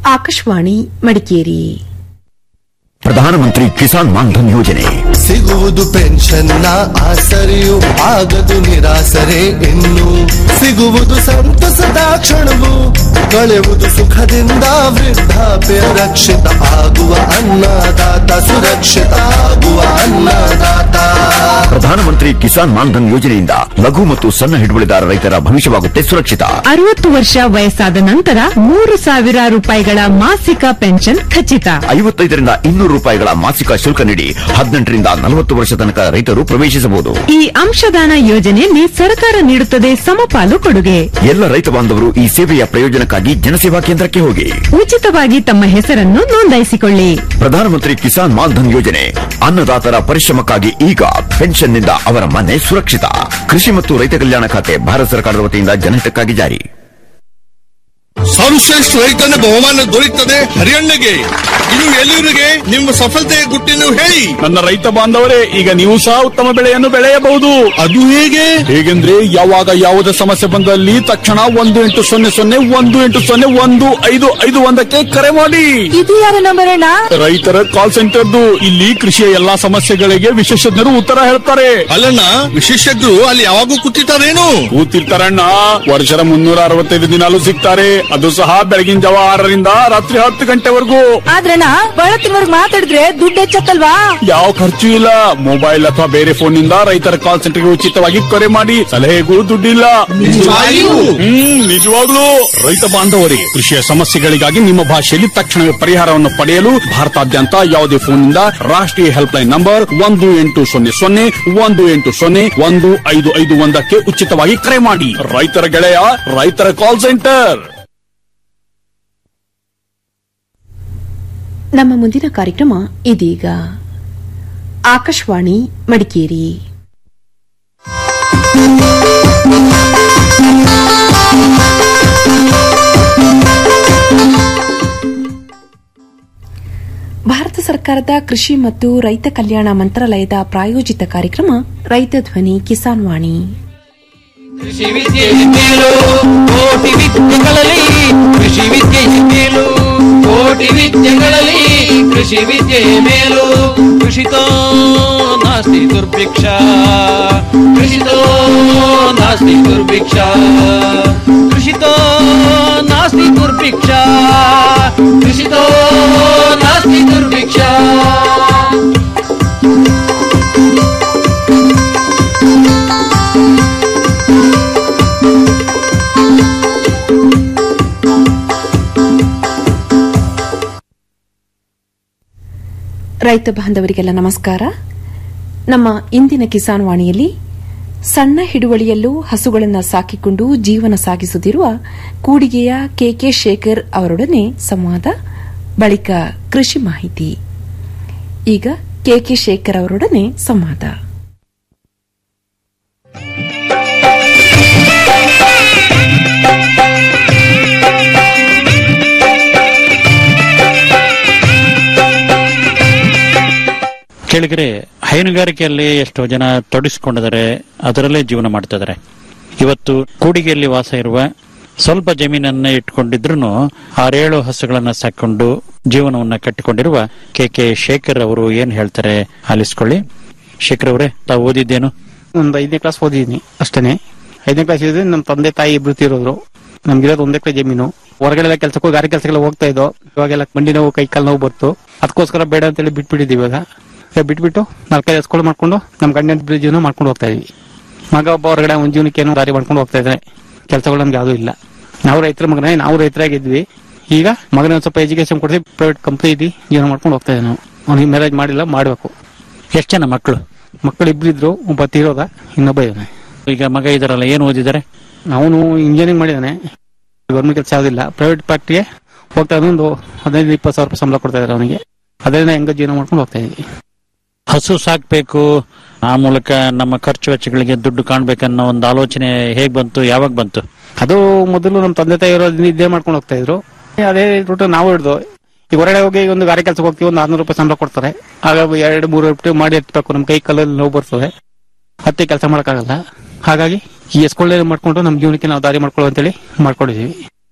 ಆಕಾಶವಾಣಿ ಮಡಿಕೇರಿ ಪ್ರಧಾನಮಂತ್ರಿ ಕಿಸಾನ್ ಮಾನ್ಧನ್ ಯೋಜನೆ ಸಿಗುವುದು ಪೆನ್ಷನ್ನ ಆಸರೆಯು ಆಗದು ನಿರಾಸರೆ ಇನ್ನು ಸಿಗುವುದು ಸಂತಸದ ಕ್ಷಣವು ಕಳೆಯುವುದು ಸುಖದಿಂದ ವೃದ್ಧಾಪ್ಯ ರಕ್ಷಿತ ಆಗುವ ಅನ್ನದಾತ ಸುರಕ್ಷಿತ ಆಗುವ ಅನ್ನದಾತ ಪ್ರಧಾನಮಂತ್ರಿ ಕಿಸಾನ್ ಮಾನ್ಧನ್ ಯೋಜನೆಯಿಂದ ಲಘು ಮತ್ತು ಸಣ್ಣ ಹಿಡುವಳಿದಾರ ರೈತರ ಭವಿಷ್ಯವಾಗುತ್ತೆ ಸುರಕ್ಷಿತ ಅರವತ್ತು ವರ್ಷ ವಯಸ್ಸಾದ ನಂತರ ಮೂರು ಸಾವಿರ ರೂಪಾಯಿಗಳ ಮಾಸಿಕ ಪೆನ್ಷನ್ ಖಚಿತ ಐವತ್ತೈದರಿಂದ ಇನ್ನೂರು ರೂಪಾಯಿಗಳ ಮಾಸಿಕ ಶುಲ್ಕ ನೀಡಿ ಹದಿನೆಂಟರಿಂದ ನಲವತ್ತು ವರ್ಷ ತನಕ ರೈತರು ಪ್ರವೇಶಿಸಬಹುದು ಈ ಅಂಶದಾನ ಯೋಜನೆಯಲ್ಲಿ ಸರ್ಕಾರ ನೀಡುತ್ತದೆ ಸಮಪಾಲು ಕೊಡುಗೆ ಎಲ್ಲ ರೈತ ಬಾಂಧವರು ಈ ಸೇವೆಯ ಪ್ರಯೋಜನಕ್ಕಾಗಿ ಜನಸೇವಾ ಕೇಂದ್ರಕ್ಕೆ ಹೋಗಿ ಉಚಿತವಾಗಿ ತಮ್ಮ ಹೆಸರನ್ನು ನೋಂದಾಯಿಸಿಕೊಳ್ಳಿ ಪ್ರಧಾನಮಂತ್ರಿ ಕಿಸಾನ್ ಮಾನ್ಧನ್ ಯೋಜನೆ ಅನ್ನದಾತರ ಪರಿಶ್ರಮಕ್ಕಾಗಿ ಈಗ ಪೆನ್ಷನ್ನಿಂದ ಅವರ ಮನೆ ಸುರಕ್ಷಿತ ಕೃಷಿ ಮತ್ತು ರೈತ ಕಲ್ಯಾಣ ಖಾತೆ ಭಾರತ ಸರ್ಕಾರದ ವತಿಯಿಂದ ಜನಹಿತಕ್ಕಾಗಿ ಜಾರಿ ಸರ್ವಶ್ರೇಷ್ಠ ರೈತನ ಬಹುಮಾನ ದೊರೆಯುತ್ತದೆ ಹರಿಯಣ್ಣಗೆ ಇದು ಎಲ್ಲಿವರಿಗೆ ನಿಮ್ಮ ಸಫಲತೆಯ ಗುಟ್ಟಿನ ಹೇಳಿ ನನ್ನ ರೈತ ಬಾಂಧವರೇ ಈಗ ನೀವು ಸಹ ಉತ್ತಮ ಬೆಳೆಯನ್ನು ಬೆಳೆಯಬಹುದು ಅದು ಹೇಗೆ ಹೇಗೆಂದ್ರೆ ಯಾವಾಗ ಯಾವುದೇ ಸಮಸ್ಯೆ ಬಂದಲ್ಲಿ ತಕ್ಷಣ ಒಂದು ಎಂಟು ಸೊನ್ನೆ ಸೊನ್ನೆ ಒಂದು ಎಂಟು ಸೊನ್ನೆ ಒಂದು ಐದು ಐದು ಒಂದಕ್ಕೆ ಕರೆ ಮಾಡಿ ಇದು ಯಾರ ನಂಬರ್ ಅಣ್ಣ ರೈತರ ಕಾಲ್ ಸೆಂಟರ್ದು ಇಲ್ಲಿ ಕೃಷಿಯ ಎಲ್ಲಾ ಸಮಸ್ಯೆಗಳಿಗೆ ವಿಶೇಷಜ್ಞರು ಉತ್ತರ ಹೇಳ್ತಾರೆ ಅಲ್ಲಣ್ಣ ವಿಶೇಷಜ್ಞರು ಅಲ್ಲಿ ಯಾವಾಗೂ ಕೂತಿರ್ತಾರೇನು ಕೂತಿರ್ತಾರಣ್ಣ ವರ್ಷದ ಮುನ್ನೂರ ಅರವತ್ತೈದು ದಿನಾಲು ಸಿಗ್ತಾರೆ ಅದು ಸಹ ಬೆಳಗಿನ ಜಾವ ಆರರಿಂದ ರಾತ್ರಿ ಹತ್ತು ಗಂಟೆವರೆಗೂ ಆದ್ರಣ್ಣ ಬಳತ್ತಿನವರ್ಗ್ ಮಾತಾಡಿದ್ರೆ ದುಡ್ಡು ಹೆಚ್ಚತ್ತಲ್ವಾ ಯಾವ ಖರ್ಚು ಇಲ್ಲ ಮೊಬೈಲ್ ಅಥವಾ ಬೇರೆ ಫೋನ್ ನಿಂದ ರೈತರ ಕಾಲ್ ಸೆಂಟರ್ಗೆ ಉಚಿತವಾಗಿ ಕರೆ ಮಾಡಿ ಸಲಹೆಗೂ ದುಡ್ಡಿಲ್ಲ ನಿಜವಾಗಿಯೂ? ಹ್ಮ್ ನಿಜವಾಗ್ಲೂ ರೈತ ಬಾಂಧವರಿಗೆ ಕೃಷಿಯ ಸಮಸ್ಯೆಗಳಿಗಾಗಿ ನಿಮ್ಮ ಭಾಷೆಯಲ್ಲಿ ತಕ್ಷಣವೇ ಪರಿಹಾರವನ್ನು ಪಡೆಯಲು ಭಾರತಾದ್ಯಂತ ಯಾವುದೇ ಫೋನ್ನಿಂದ ರಾಷ್ಟ್ರೀಯ ಹೆಲ್ಪ್ ಲೈನ್ ನಂಬರ್ ಒಂದು ಎಂಟು ಸೊನ್ನೆ ಸೊನ್ನೆ ಒಂದು ಎಂಟು ಸೊನ್ನೆ ಒಂದು ಐದು ಐದು ಒಂದಕ್ಕೆ ಉಚಿತವಾಗಿ ಕರೆ ಮಾಡಿ ರೈತರ ಗೆಳೆಯ ರೈತರ ಕಾಲ್ ಸೆಂಟರ್ ನಮ್ಮ ಮುಂದಿನ ಕಾರ್ಯಕ್ರಮ ಇದೀಗ ಆಕಾಶವಾಣಿ ಮಡಿಕೇರಿ ಭಾರತ ಸರ್ಕಾರದ ಕೃಷಿ ಮತ್ತು ರೈತ ಕಲ್ಯಾಣ ಮಂತ್ರಾಲಯದ ಪ್ರಾಯೋಜಿತ ಕಾರ್ಯಕ್ರಮ ರೈತ ಧ್ವನಿ ಕಿಸಾನ್ ವಾಣಿ ಕೃಷಿ ವಿದ್ಯೆಯ ಮೇಲು ಕೋಟಿ ವಿದ್ಯೆಗಳಲ್ಲಿ ಕೃಷಿ ವಿದ್ಯೆಯ ಮೇಲು ಕೋಟಿ ವಿದ್ಯೆಗಳಲ್ಲಿ ಕೃಷಿ ವಿದ್ಯೆಯ ಮೇಲು ಕೃಷಿತೋ ನಾಸ್ತಿ ದುರ್ಭಿಕ್ಷ ಕೃಷಿತೋ ನಾಸ್ತಿ ದುರ್ಭಿಕ್ಷ ಕೃಷಿತೋ ನಾಸ್ತಿ ದುರ್ಭಿಕ್ಷ ಕೃಷಿತೋ ನಾಸ್ತಿ ದುರ್ಭಿಕ್ಷ ರೈತ ಬಾಂಧವರಿಗೆಲ್ಲ ನಮಸ್ಕಾರ ನಮ್ಮ ಇಂದಿನ ಕಿಸಾನ್ ವಾಣಿಯಲ್ಲಿ ಸಣ್ಣ ಹಿಡುವಳಿಯಲ್ಲೂ ಹಸುಗಳನ್ನು ಸಾಕಿಕೊಂಡು ಜೀವನ ಸಾಗಿಸುತ್ತಿರುವ ಕೂಡಿಗೆಯ ಕೆಕೆ ಶೇಖರ್ ಅವರೊಡನೆ ಸಂವಾದ ಬಳಿಕ ಕೃಷಿ ಮಾಹಿತಿ ಈಗ ಕೆಕೆ ಶೇಖರ್ ಅವರೊಡನೆ ಸಂವಾದ ಕೆಳಗರೆ ಹೈನುಗಾರಿಕೆಯಲ್ಲಿ ಎಷ್ಟೋ ಜನ ತೊಡಗಿಸಿಕೊಂಡಿದ್ದಾರೆ ಅದರಲ್ಲೇ ಜೀವನ ಮಾಡ್ತಿದ್ದಾರೆ ಇವತ್ತು ಕೂಡಿಗೆಯಲ್ಲಿ ವಾಸ ಇರುವ ಸ್ವಲ್ಪ ಜಮೀನನ್ನ ಇಟ್ಕೊಂಡಿದ್ರು ಆರೇಳು ಹಸುಗಳನ್ನ ಸಾಕೊಂಡು ಜೀವನವನ್ನ ಕಟ್ಟಿಕೊಂಡಿರುವ ಕೆ ಕೆ ಶೇಖರ್ ಅವರು ಏನ್ ಹೇಳ್ತಾರೆ ಆಲಿಸ್ಕೊಳ್ಳಿ ಶೇಖರ್ ಅವರೇ ತಾವು ಓದಿದ್ದೇನು ಒಂದು ಐದನೇ ಕ್ಲಾಸ್ ಓದಿದೀನಿ ಅಷ್ಟೇನೆ ಐದನೇ ಕ್ಲಾಸ್ ಇದ್ರೆ ನಮ್ಮ ತಂದೆ ತಾಯಿ ಇಬ್ರು ತೀರೋದ್ರು ನಮ್ಗಿರೋದು ಒಂದೇ ಎಕರೆ ಜಮೀನು ಹೊರಗಡೆ ಎಲ್ಲ ಕೆಲ್ಸಕ್ಕೂ ಗಾರಿ ಕೆಲ್ಸಕ್ಕೆಲ್ಲ ಹೋಗ್ತಾ ಇದ್ದೋ ಇವಾಗೆಲ್ಲ ಮಂಡಿ ನೋವು ಕೈ ಕಾಲು ನೋವು ಬರ್ತು ಅದಕ್ಕೋಸ್ಕರ ಬೇಡ ಅಂತೇಳಿ ಬಿಟ್ಬಿಟ್ಟಿದ್ದೀವಿ ಇವಾಗ ಇವಾಗ ಬಿಟ್ಬಿಟ್ಟು ನಾಲ್ಕೈದು ಹಸ್ಗಳು ಮಾಡ್ಕೊಂಡು ನಮ್ಮ ಗಂಡನ ಇಬ್ರು ಜೀವನ ಮಾಡ್ಕೊಂಡು ಹೋಗ್ತಾ ಇದೀವಿ ಮಗ ಒಬ್ಬ ಹೊರಗಡೆ ಒಂದ್ ಜೀವನಕ್ಕೆ ಏನೋ ದಾರಿ ಮಾಡ್ಕೊಂಡು ಹೋಗ್ತಾ ಇದ್ದಾನೆ ಕೆಲಸಗಳು ನಮ್ಗೆ ಯಾವ್ದು ಇಲ್ಲ ನಾವು ರೈತರ ಮಗನೇ ನಾವು ರೈತರಾಗಿದ್ವಿ ಈಗ ಮಗನ ಒಂದ್ ಸ್ವಲ್ಪ ಎಜುಕೇಶನ್ ಕೊಡ್ಸಿ ಪ್ರೈವೇಟ್ ಕಂಪ್ನಿ ಇದ್ದು ಜೀವನ ಮಾಡ್ಕೊಂಡು ಹೋಗ್ತಾ ಇದ್ದೀವಿ ನಾವು ಅವ್ನಿಗೆ ಮ್ಯಾರೇಜ್ ಮಾಡಿಲ್ಲ ಮಾಡ್ಬೇಕು ಎಷ್ಟು ಜನ ಮಕ್ಕಳು ಮಕ್ಕಳು ಇಬ್ರಿದ್ರು ಒಬ್ಬ ತೀರೋದ ಇನ್ನೊಬ್ಬ ಇದ್ದಾನೆ ಈಗ ಮಗ ಇದಾರಲ್ಲ ಏನ್ ಓದಿದ್ದಾರೆ ಅವನು ಇಂಜಿನಿಯರಿಂಗ್ ಮಾಡಿದಾನೆ ಗೌರ್ಮೆಂಟ್ ಕೆಲಸ ಯಾವುದಿಲ್ಲ ಪ್ರೈವೇಟ್ ಫ್ಯಾಕ್ಟ್ರಿಗೆ ಹೋಗ್ತಾ ಇದ್ದಾನೆ ಒಂದು ಹದಿನೈದು ಇಪ್ಪತ್ತು ಸಾವಿರ ರೂಪಾಯಿ ಸಂಬಳ ಕೊಡ್ತಾ ಇದ್ದಾರೆ ಅವನಿಗೆ ಅದರಿಂದ ಹೆಂಗ ಜೀವನ ಮಾಡ್ಕೊಂಡು ಹೋಗ್ತಾ ಇದೀವಿ ಹಸು ಸಾಕ್ಬೇಕು ಆ ಮೂಲಕ ನಮ್ಮ ಖರ್ಚು ವೆಚ್ಚಗಳಿಗೆ ದುಡ್ಡು ಕಾಣ್ಬೇಕನ್ನೋ ಒಂದು ಆಲೋಚನೆ ಹೇಗ್ ಬಂತು ಯಾವಾಗ ಬಂತು ಅದು ಮೊದಲು ನಮ್ಮ ತಂದೆ ತಾಯಿಯವರು ಅದನ್ನ ಇದ್ದೇ ಮಾಡ್ಕೊಂಡು ಹೋಗ್ತಾ ಇದ್ರು ಅದೇ ರೂಟ್ ನಾವು ಹಿಡ್ದು ಈಗ ಹೊರಗಡೆ ಹೋಗಿ ಒಂದು ಗಾಡಿ ಕೆಲಸಕ್ಕೆ ಹೋಗ್ತೀವಿ ಒಂದು ಆರ್ನೂರು ರೂಪಾಯಿ ಸಂಬಳ ಕೊಡ್ತಾರೆ ಆಗ ಎರಡು ಮೂರು ರೂಪಾಯಿ ಮಾಡಿ ಎತ್ತಬೇಕು ನಮ್ಮ ಕೈ ಕಾಲಲ್ಲಿ ನೋವು ಬರ್ತದೆ ಹತ್ತೆ ಕೆಲಸ ಮಾಡೋಕ್ಕಾಗಲ್ಲ ಹಾಗಾಗಿ ಈ ಎಸ್ಕೊಳ್ಳೆ ಮಾಡ್ಕೊಂಡು ನಮ್ಮ ಜೀವನಕ್ಕೆ ನಾವು ದಾರಿ ಮಾಡ್ಕೊಳ್ಳೋ ಅಂತೇಳಿ ಮಾಡ್ಕೊಂಡಿದೀವಿ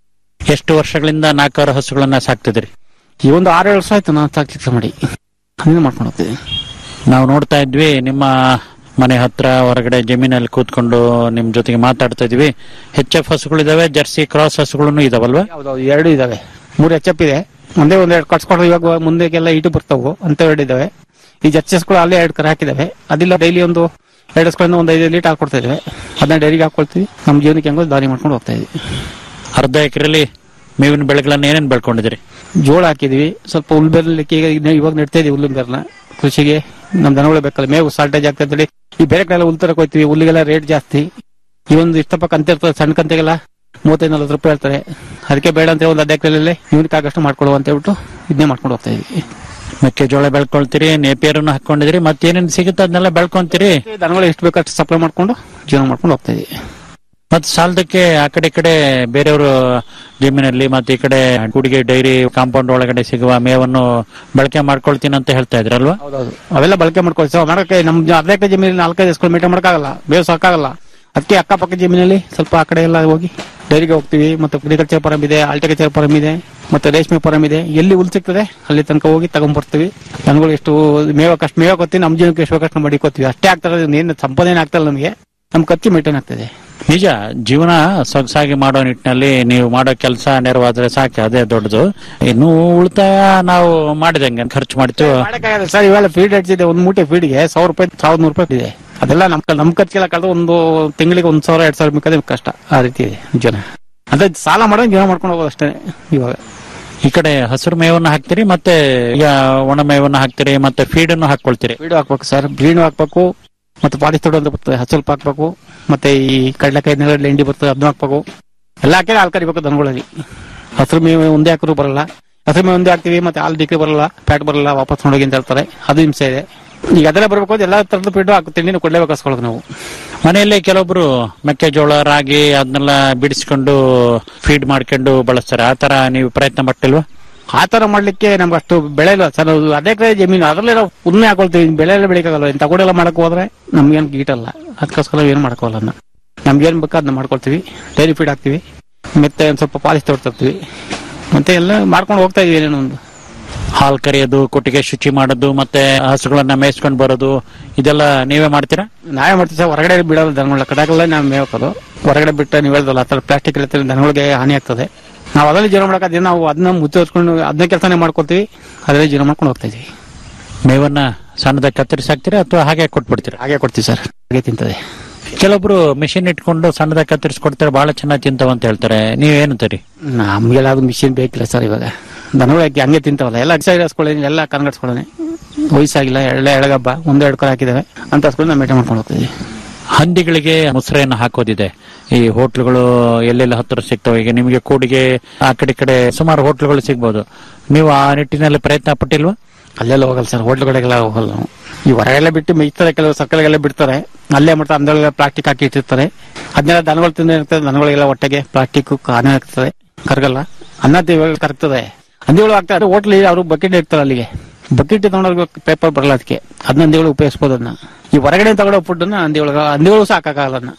ಎಷ್ಟು ವರ್ಷಗಳಿಂದ ನಾಲ್ಕಾರು ಹಸುಗಳನ್ನ ಸಾಕ್ತಿದ್ರಿ ಈ ಒಂದು ಆರು ವರ್ಷ ಆಯ್ತು ನಾನು ಸಾಕ್ಲಿಕ್ಕೆ ಮಾಡಿ ಅದನ್ನ ಮಾಡ್ಕೊಂಡು ಹೋಗ್ತೀವಿ ನಾವು ನೋಡ್ತಾ ಇದ್ವಿ ನಿಮ್ಮ ಮನೆ ಹತ್ರ ಹೊರಗಡೆ ಜಮೀನಲ್ಲಿ ಕೂತ್ಕೊಂಡು ನಿಮ್ ಜೊತೆಗೆ ಮಾತಾಡ್ತಾ ಇದ್ವಿ ಹೆಚ್ ಎಫ್ ಹಸುಗಳಿದಾವೆ ಜರ್ಸಿ ಕ್ರಾಸ್ ಹಸುಗಳನ್ನು ಇದಾವಲ್ವಾ ಹೌದೌದು ಎರಡು ಇದಾವೆ ಮೂರು ಎಚ್ ಎಫ್ ಇದೆ ಒಂದೇ ಒಂದೆರಡು ಕಟ್ಸ್ಕೊಂಡು ಇವಾಗ ಮುಂದೆಗೆಲ್ಲ ಇಟ್ಟು ಬರ್ತಾವು ಅಂತ ಎರಡು ಇದಾವೆ ಈ ಜಚ್ಚಸ್ಗಳು ಅಲ್ಲೇ ಎರಡು ಕರೆ ಹಾಕಿದಾವೆ ಅದಿಲ್ಲ ಡೈಲಿ ಒಂದು ಎರಡು ಹಸ್ಗಳಿಂದ ಒಂದು ಐದು ಲೀಟರ್ ಹಾಕೊಡ್ತಾ ಇದಾವೆ ಅದನ್ನ ಡೈರಿಗೆ ಹಾಕೊಳ್ತೀವಿ ನಮ್ಮ ಜೀವನಕ್ಕೆ ಹೆಂಗೋ ದಾರಿ ಮಾಡ್ಕೊಂಡು ಹೋಗ್ತಾ ಇದೀವಿ ಅರ್ಧ ಎಕರೆಲಿ ಮೇವಿನ ಬೆಳೆಗಳನ್ನ ಏನೇನ್ ಬೆಳ್ಕೊಂಡಿದ್ರಿ ಜೋಳ ಹಾಕಿದ್ವಿ ಸ್ವಲ್ಪ ಹುಲ್ಬೆರ್ಲಿಕ್ಕೆ ಈಗ ಇದ್ನ ಇವಾಗ ನೆಡ್ತಾ ಇದೀವಿ ಹುಲ್ಲುಬೆರ್ನ ಕೃಷಿಗೆ ನಮ್ ದನಗಳು ಬೇಕಲ್ಲ ಮೇವು ಸಾಲ್ಟೇಜ್ ಆಗ್ತಾ ಇದ್ದಲ್ಲಿ ಈ ಬೇರೆ ಕಡೆ ಹುಲ್ ತರಕ್ ಹೋಯ್ತೀವಿ ಹುಲ್ಲಿಗೆಲ್ಲ ರೇಟ್ ಜಾಸ್ತಿ ಈ ಒಂದು ಇಷ್ಟಪ್ಪ ಕಂತೆ ಇರ್ತದೆ ಸಣ್ಣ ಕಂತೆಗೆಲ್ಲ ಮೂವತ್ತೈದು ನಲ್ವತ್ತು ರೂಪಾಯಿ ಹೇಳ್ತಾರೆ ಅದಕ್ಕೆ ಬೇಡ ಅಂತ ಒಂದು ಅರ್ಧ ಎಕರೆಯಲ್ಲಿ ಯೂನಿಕ್ ಆಗಷ್ಟು ಮಾಡ್ಕೊಡುವ ಅಂತ ಹೇಳ್ಬಿಟ್ಟು ಇದನ್ನೇ ಮಾಡ್ಕೊಂಡು ಹೋಗ್ತಾ ಇದೀವಿ ಮೆಕ್ಕೆಜೋಳ ಬೆಳ್ಕೊಳ್ತೀರಿ ನೇಪಿಯರನ್ನು ಹಾಕೊಂಡಿದ್ರಿ ಮತ್ತೇನೇನ್ ಸಿಗುತ್ತೆ ಅದನ್ನೆಲ್ಲ ಬೆಳ್ಕೊಂತೀರಿ ದನಗಳು ಎಷ್ಟು ಬೇಕು ಅಷ್ಟು ಸಪ್ಲೈ ಮಾಡ್ಕೊಂಡು ಜೀವನ ಮಾಡ್ಕೊಂಡು ಹೋಗ್ತಾ ಇದೀವಿ ಮತ್ ಸಾಲದಕ್ಕೆ ಆ ಕಡೆ ಈ ಕಡೆ ಬೇರೆಯವರು ಜಮೀನಲ್ಲಿ ಮತ್ತೆ ಈ ಕಡೆ ಕೂಡಿಗೆ ಡೈರಿ ಕಾಂಪೌಂಡ್ ಒಳಗಡೆ ಸಿಗುವ ಮೇವನ್ನು ಬಳಕೆ ಮಾಡ್ಕೊಳ್ತೀನಿ ಅಂತ ಹೇಳ್ತಾ ಇದ್ರಲ್ವಾ ಹೌದೌದು ಅವೆಲ್ಲ ಬಳಕೆ ಮಾಡ್ಕೊಳ್ತೀವಿ ಮಾಡಕ್ಕೆ ನಮ್ ಜ- ಅರ್ಧ ಎಕರೆ ಜಮೀನಲ್ಲಿ ನಾಲ್ಕೈದು ಎಸ್ಕೊಂಡು ಮೇಂಟೈನ್ ಮಾಡಕ್ಕಾಗಲ್ಲ ಬೇವು ಸಾಕಾಗಲ್ಲ ಅದಕ್ಕೆ ಅಕ್ಕಪಕ್ಕ ಜಮೀನಲ್ಲಿ ಸ್ವಲ್ಪ ಆ ಕಡೆ ಎಲ್ಲ ಹೋಗಿ ಡೈರಿಗೆ ಹೋಗ್ತೀವಿ ಮತ್ತೆ ಅಗ್ರಿಕಲ್ಚರ್ ಫಾರಂ ಇದೆ ಆಲ್ಟಿಕಲ್ಚರ್ ಫಾರಂ ಇದೆ ಮತ್ತೆ ರೇಷ್ಮೆ ಫಾರಂ ಇದೆ ಎಲ್ಲಿ ಹುಲ್ ಸಿಗ್ತದೆ ಅಲ್ಲಿ ತನಕ ಹೋಗಿ ತಗೊಂಡ್ಬರ್ತೀವಿ ದನಗಳು ಎಷ್ಟು ಮೇವಕ್ಕಷ್ಟು ಮೇವ ಕೊತ್ತಿ ನಮ್ಮ ಜೀವನಕ್ಕೆ ಎಷ್ಟು ಬೇಕಷ್ಟು ಮಡಿಕೋತೀವಿ ಅಷ್ಟೇ ಆಗ್ತದೆ ಏನು ಸಂಪಾದನೆ ಆಗ್ತಲ್ಲ ನಮಗೆ ನಮ್ ಖರ್ಚು ಮೇಂಟೈನ್ ಆಗ್ತದೆ ನಿಜ ಜೀವನ ಸೊಗಸಾಗಿ ಮಾಡೋ ನಿಟ್ಟಿನಲ್ಲಿ ನೀವು ಮಾಡೋ ಕೆಲಸ ನೆರವಾದ್ರೆ ಸಾಕು ಅದೇ ದೊಡ್ಡದು ಇನ್ನು ಉಳಿತಾಯ ನಾವು ಮಾಡಿದಂಗೆ ಖರ್ಚು ಮಾಡ್ತೀವಿ ಮಾಡಕ್ಕಾಗಲ್ಲ ಸರ್ ಇವೆಲ್ಲ ಫೀಡ್ ಇದೆ ಒಂದು ಮೂಟೆ ಫೀಡ್ಗೆ ಸಾವಿರ ರೂಪಾಯಿ ಸಾವಿರದ ನೂರು ರೂಪಾಯಿ ಇದೆ ಅದೆಲ್ಲ ನಮ್ ನಮ್ ಖರ್ಚಿಗೆಲ್ಲ ಕಳೆದು ಒಂದು ತಿಂಗಳಿಗೆ ಒಂದ್ ಸಾವಿರ ಎರಡ್ ಸಾವಿರ ಬೇಕಾದ್ರೆ ಕಷ್ಟ ಆ ರೀತಿ ಇದೆ ಜನ ಅದೇ ಸಾಲ ಮಾಡೋ ಜೀವನ ಮಾಡ್ಕೊಂಡು ಹೋಗೋದು ಅಷ್ಟೇ ಇವಾಗ ಈ ಕಡೆ ಹಸಿರು ಮೇವನ್ನು ಹಾಕ್ತೀರಿ ಮತ್ತೆ ಈಗ ಒಣ ಮೇವನ್ನು ಹಾಕ್ತೀರಿ ಮತ್ತೆ ಫೀಡ್ ಅನ್ನು ಹಾಕೊಳ್ತೀರಿ ಫೀಡ್ ಹಾಕ್ಬೇಕು ಸರ್ ಗ್ರೀನ್ ಹಾಕ್ಬೇಕು ಮತ್ತೆ ಪಾಲಿಸ್ತೋಡ್ ಅಂತ ಬರ್ತದೆ ಹಚ್ಚಲ್ಪ ಹಾಕ್ಬೇಕು ಮತ್ತೆ ಈ ಕಡಲೆಕಾಯಿ ನೆಲಗಡಲೆ ಹಿಂಡಿ ಬರ್ತದೆ ಅದನ್ನ ಹಾಕ್ಬೇಕು ಎಲ್ಲ ಹಾಕಿದ್ರೆ ಹಾಲು ಕರಿಬೇಕು ದನಗಳಲ್ಲಿ ಹಸಿರು ಮೇವು ಒಂದೇ ಹಾಕಿದ್ರು ಬರಲ್ಲ ಹಸಿರು ಮೇವು ಒಂದೇ ಹಾಕ್ತಿವಿ ಮತ್ತೆ ಹಾಲು ಡಿಕ್ರಿ ಬರಲ್ಲ ಫ್ಯಾಟ್ ಬರಲ್ಲ ವಾಪಸ್ ನೋಡೋಗಿ ಅಂತ ಹೇಳ್ತಾರೆ ಅದು ಹಿಂಸೆ ಇದೆ ಈಗ ಅದೆಲ್ಲ ಬರ್ಬೇಕು ಅಂದ್ರೆ ಎಲ್ಲಾ ತರದ ಫೀಡ್ ಹಾಕಿ ತಿಂಡಿನ ಕೊಡ್ಲೇಬೇಕು ಹಸ್ಕೊಳ್ಳೋದು ನಾವು ಮನೆಯಲ್ಲೇ ಕೆಲವೊಬ್ರು ಮೆಕ್ಕೆಜೋಳ ರಾಗಿ ಅದನ್ನೆಲ್ಲ ಬಿಡಿಸ್ಕೊಂಡು ಫೀಡ್ ಮಾಡ್ಕೊಂಡು ಬಳಸ್ತಾರೆ ಆ ತರ ನೀವು ಪ್ರಯತ್ನ ಪಟ್ಟಿಲ್ವಾ ಆ ತರ ಮಾಡ್ಲಿಕ್ಕೆ ನಮ್ಗೆ ಅಷ್ಟು ಬೆಳೆ ಇಲ್ಲ ಸರ್ ಅದು ಅದೇ ಕಡೆ ಜಮೀನು ಅದರಲ್ಲೇ ನಾವು ಉನ್ನೆ ಹಾಕೊಳ್ತೀವಿ ಬೆಳೆ ಎಲ್ಲ ಬೆಳಿಕಾಗಲ್ಲ ಇಂಥ ತಗೊಂಡೆಲ್ಲ ಮಾಡಕ್ ಹೋದ್ರೆ ನಮ್ಗೇನು ಗೀಟಲ್ಲ ಅದಕ್ಕೋಸ್ಕರ ಏನು ಮಾಡ್ಕೋಲ್ಲ ಅದನ್ನ ನಮ್ಗೇನ್ ಬೇಕು ಅದನ್ನ ಮಾಡ್ಕೊಳ್ತೀವಿ ಡೈರಿ ಫೀಡ್ ಹಾಕ್ತಿವಿ ಮತ್ತೆ ಒಂದ್ ಸ್ವಲ್ಪ ಪಾಲಿಸ್ ತಗೊಳ್ತಿರ್ತೀವಿ ಮತ್ತೆ ಎಲ್ಲ ಮಾಡ್ಕೊಂಡು ಹೋಗ್ತಾ ಇದೀವಿ ಏನೇನೋ ಒಂದು ಹಾಲ್ ಕರೆಯೋದು ಕೊಟ್ಟಿಗೆ ಶುಚಿ ಮಾಡೋದು ಮತ್ತೆ ಹಸುಗಳನ್ನ ಮೇಯಿಸ್ಕೊಂಡು ಬರೋದು ಇದೆಲ್ಲ ನೀವೇ ಮಾಡ್ತೀರಾ ನಾವೇ ಮಾಡ್ತೀವಿ ಸರ್ ಹೊರಗಡೆ ಬಿಡೋಲ್ಲ ದನಗಳ ಕಡಾಕಲ್ಲ ನಾವು ಮೇವಕ್ಕದು ಹೊರಗಡೆ ಬಿಟ್ಟು ನೀವು ಹೇಳ್ದಲ್ಲ ಆ ಥರ ಪ್ಲಾಸ್ಟಿಕ್ ಇರುತ್ತೆ ದನಗಳಿಗೆ ಹಾನಿ ಆಗ್ತದೆ ನಾವು ಅದರಲ್ಲಿ ಜೀವನ ಮಾಡಕ್ಕೆ ನಾವು ಅದನ್ನ ಮುಚ್ಚೋಸ್ಕೊಂಡು ಅದನ್ನ ಕೆಲಸನೇ ಮಾಡ್ಕೊಳ್ತೀವಿ ಅದರಲ್ಲಿ ಜೀವನ ಮಾಡ್ಕೊಂಡು ಹೋಗ್ತಾ ಇದೀವಿ ಮೇವನ್ನ ಸಣ್ಣದಾಗಿ ಕತ್ತರಿಸಿ ಹಾಕ್ತೀರಾ ಅಥವಾ ಹಾಗೆ ಕೊಟ್ಬಿಡ್ತೀರಾ ಹಾಗೆ ಕೊಡ್ತೀವಿ ಸರ್ ಹಾಗೆ ತಿಂತದೆ ಕೆಲವೊಬ್ರು ಮಿಷಿನ್ ಇಟ್ಕೊಂಡು ಸಣ್ಣದಾಗಿ ಕತ್ತರಿಸಿ ಕೊಡ್ತಾರೆ ಬಹಳ ಚೆನ್ನಾಗಿ ತಿಂತಾವ ಅಂತ ಹೇಳ್ತಾರೆ ನೀವ್ ಏನಂತೀರಿ ನಮ್ಗೆಲ್ಲ ಅದು ಮಿಷಿನ್ ಬೇಕಿಲ್ಲ ಸರ್ ಇವಾಗ ದನಗಳು ಯಾಕೆ ಹಂಗೆ ತಿಂತಾವಲ್ಲ ಎಲ್ಲ ಎಕ್ಸೈಸ್ ಹಾಸ್ಕೊಳ್ಳಿ ಎಲ್ಲ ಕನ್ಗಡ್ಸ್ಕೊಳ್ಳೋಣ ವಯಸ್ಸಾಗಿಲ್ಲ ಎಳ್ಳೆ ಎಳಗಬ್ಬ ಒಂದೆರಡು ಕರ ಹಾಕಿದಾವೆ ಅಂತ ಹಾಸ್ಕೊಂಡು ನಾವು ಮೇಂಟೈನ್ ಮಾಡ್ಕೊಂಡು ಹೋಗ್ತೀವಿ ಹಂದಿಗಳಿಗೆ ಮೊಸರೆಯನ್ನು ಹಾಕೋದಿದೆ ಈ ಹೋಟ್ಲುಗಳು ಎಲ್ಲೆಲ್ಲ ಹತ್ತಿರ ಸಿಗ್ತವೆ ಈಗ ನಿಮಗೆ ಕೂಡಿಗೆ ಆ ಕಡೆ ಈ ಕಡೆ ಸುಮಾರು ಹೋಟ್ಲುಗಳು ಸಿಗ್ಬೋದು ನೀವು ಆ ನಿಟ್ಟಿನಲ್ಲಿ ಪ್ರಯತ್ನ ಪಟ್ಟಿಲ್ವಾ ಅಲ್ಲೆಲ್ಲ ಹೋಗಲ್ಲ ಸರ್ ಹೋಟ್ಲುಗಳಿಗೆಲ್ಲ ಹೋಗಲ್ಲ ನಾವು ಈ ಹೊರಗೆಲ್ಲ ಬಿಟ್ಟು ಮೇಯ್ತಾರೆ ಕೆಲವು ಸಕ್ಕಲೆಲ್ಲ ಬಿಡ್ತಾರೆ ಅಲ್ಲೇ ಮಾಡ್ತಾರೆ ಅಂದೊಳಗೆ ಪ್ಲಾಸ್ಟಿಕ್ ಹಾಕಿ ಇಟ್ಟಿರ್ತಾರೆ ಅದನ್ನೆಲ್ಲ ದನಗಳು ತಿಂದ ಇರ್ತದೆ ದನಗಳಿಗೆಲ್ಲ ಹೊಟ್ಟೆಗೆ ಪ್ಲಾಸ್ಟಿಕ್ ಹಾನಿ ಆಗ್ತದೆ ಕರಗಲ್ಲ ಅನ್ನ ಇವಾಗ ಕರಗ್ತದೆ ಹಂದಿಗಳು ಆಗ್ತಾರೆ ಹೋಟ್ಲ್ ಅವರು ಬಕೆಟ್ ಇರ್ತಾರೆ ಅಲ್ಲಿಗೆ ಬಕೆಟ್ ತಗೊಂಡೋಗ ಪೇಪರ್ ಬರಲ್ಲ ಅದಕ್ಕೆ ಅದನ್ನ ಹಂದಿಗಳು ಉಪಯೋಗಿಸ್ಬೋದು ಅದನ್ನ ಈ ಹೊರಗಡೆ ತಗೊಳ್ಳೋ ಫುಡ್ ಅನ್ನ ಹಂದಿಗಳು ಹಂದಿಗಳು ಸಾಕಾಗಲ್ಲ ಅದನ್ನ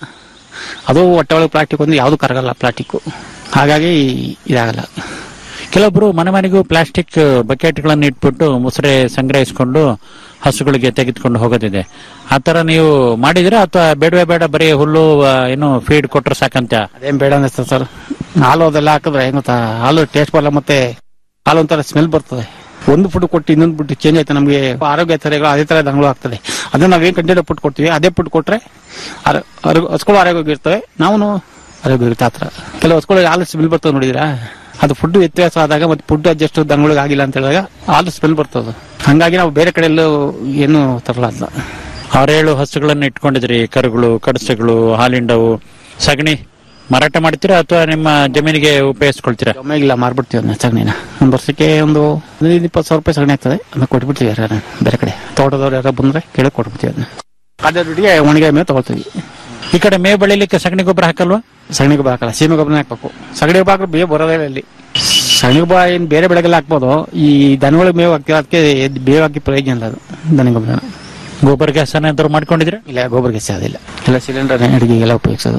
ಅದು ಹೊಟ್ಟೆ ಒಳಗೆ ಪ್ಲಾಸ್ಟಿಕ್ ಒಂದು ಯಾವುದು ಕರಗಲ್ಲ ಪ್ಲಾಸ್ಟಿಕ್ ಹಾಗಾಗಿ ಇದಾಗಲ್ಲ ಕೆಲವೊಬ್ರು ಮನೆ ಮನೆಗೂ ಪ್ಲಾಸ್ಟಿಕ್ ಬಕೆಟ್ಗಳನ್ನು ಇಟ್ಬಿಟ್ಟು ಮುಸರೆ ಸಂಗ್ರಹಿಸಿಕೊಂಡು ಹಸುಗಳಿಗೆ ತೆಗೆದುಕೊಂಡು ಹೋಗೋದಿದೆ ಆ ತರ ನೀವು ಮಾಡಿದ್ರೆ ಅಥವಾ ಬೇಡವೇ ಬೇಡ ಬರೀ ಹುಲ್ಲು ಆ, ಏನು ಫೀಡ್ ಕೊಟ್ರೆ ಸಾಕಂತ ಅದೇನ್ ಬೇಡ ಅನಿಸ್ತದೆ ಸರ್ ಹಾಲು ಅದೆಲ್ಲ ಹಾಕಿದ್ರೆ ಹೆಂಗ್ ಗೊತ್ತಾ ಹಾಲು ಟೇಸ್ಟ್ ಬರಲ್ಲ ಮತ್ತೆ ಹಾಲು ಒಂಥರ ಸ್ಮೆಲ್ ಬರ್ತದೆ ಒಂದು ಫುಡ್ ಕೊಟ್ಟು ಇನ್ನೊಂದು ಫುಡ್ ಚೇಂಜ್ ಆಯ್ತು ನಮಗೆ ಆರೋಗ್ಯ ತರೆಗಳು ಅದೇ ತರ ದನಗಳು ಆಗ್ತದೆ ಅದನ್ನ ನಾವೇನ್ ಕಂಟಿನ್ಯೂ ಫುಡ್ ಕೊಡ್ತೀವಿ ಅದೇ ಫುಡ್ ಕೊಟ್ರೆ ಆರೋ- ಆರೋ- ಹಸುಗಳು ಆರೋಗ್ಯ ಇರ್ತವೆ ನಾವು ಆರೋಗ್ಯ ಇರುತ್ತೆ ಆತರ ಕೆಲವು ಹಸುಗಳು ಹಾಲು ಸ್ಮೆಲ್ ಬರ್ತದೆ ನೋಡಿದ್ರಾ ಅದು ಫುಡ್ ವ್ಯತ್ಯಾಸ ಆದಾಗ ಮತ್ತೆ ಫುಡ್ ಅಡ್ಜಸ್ಟ್ ದನಗಳಿಗೆ ಆಗಿಲ್ಲ ಅಂತ ಹೇಳಿದಾಗ ಹಾಲು ಸ್ಮೆಲ್ ಬರ್ತದೆ ಹಂಗಾಗಿ ನಾವು ಬೇರೆ ಕಡೆ ಎಲ್ಲೂ ಏನು ತರಲ್ಲ ಅದನ್ನ ಆರೇಳು ಹಸುಗಳನ್ನು ಇಟ್ಕೊಂಡಿದ್ರಿ ಕರುಗಳು ಕಡಸುಗಳು ಹಾಲಿಂಡವು ಸಗಣಿ ಮಾರಾಟ ಮಾಡ್ತೀರಾ ಅಥವಾ ನಿಮ್ಮ ಜಮೀನಿಗೆ ಉಪಯೋಗಿಸ್ಕೊಳ್ತೀರಾ ಒಮ್ಮೆ ಇಲ್ಲ ಮಾರ್ಬಿಡ್ತೀವಿ ಅದನ್ನ ಸಗಣಿನ ಒಂದು ವರ್ಷಕ್ಕೆ ಒಂದು ಹದಿನೈದು ಇಪ್ಪತ್ತು ಸಾವಿರ ರೂಪಾಯಿ ಸಗಣಿ ಆಗ್ತದೆ ಅದನ್ನ ಕೊಟ್ಬಿಡ್ತೀವಿ ಯಾರು ಬೇರೆ ಕಡೆ ತೋಟದವ್ರು ಯಾರು ಬಂದ್ರೆ ಕೇಳಿ ಕೊಟ್ಬಿಡ್ತೀವಿ ಅದನ್ನ ಅದೇ ದುಡ್ಡಿಗೆ ಒಣಗಿದ ಮೇಲೆ ತಗೊಳ್ತೀವಿ ಈ ಕಡೆ ಮೇ ಬೆಳಿಲಿಕ್ಕೆ ಸಗಣಿ ಗೊಬ್ಬರ ಹಾಕಲ್ವಾ ಸಗಣಿ ಗೊಬ್ಬರ ಹಾಕಲ್ಲ ಸೀಮೆ ಗೊಬ್ಬರ ಹಾಕ್ಬೇಕು ಸಗಣಿ ಗೊಬ್ಬರ ಹಾಕಿದ್ರೆ ಬೇಗ ಬರೋದೇ ಇಲ್ಲ ಇಲ್ಲಿ ಸಗಣಿ ಗೊಬ್ಬರ ಏನ್ ಬೇರೆ ಬೆಳೆಗೆಲ್ಲ ಹಾಕ್ಬೋದು ಈ ದನಗಳಿಗೆ ಮೇವು ಹಾಕ್ತೀವಿ ಅದಕ್ಕೆ ಬೇವು ಹಾಕಿ ಪ್ರಯೋಜನ ಇಲ್ಲ ಅದು ದನ ಗೊಬ್ಬರ ಗೊಬ್ಬರ ಗ್ಯಾಸ್ ಏನಾದ್ರು ಮಾಡ್ಕೊಂಡಿದ್ರೆ ಇಲ್ಲ ಗೊಬ್ಬರ ಗೆಸ ಅದಿಲ್ಲ ಎಲ್ಲ ಸಿಲಿಂಡರ್ ಅಡಿಗೆಗೆಲ್ಲ ಉಪಯೋಗಿಸೋದು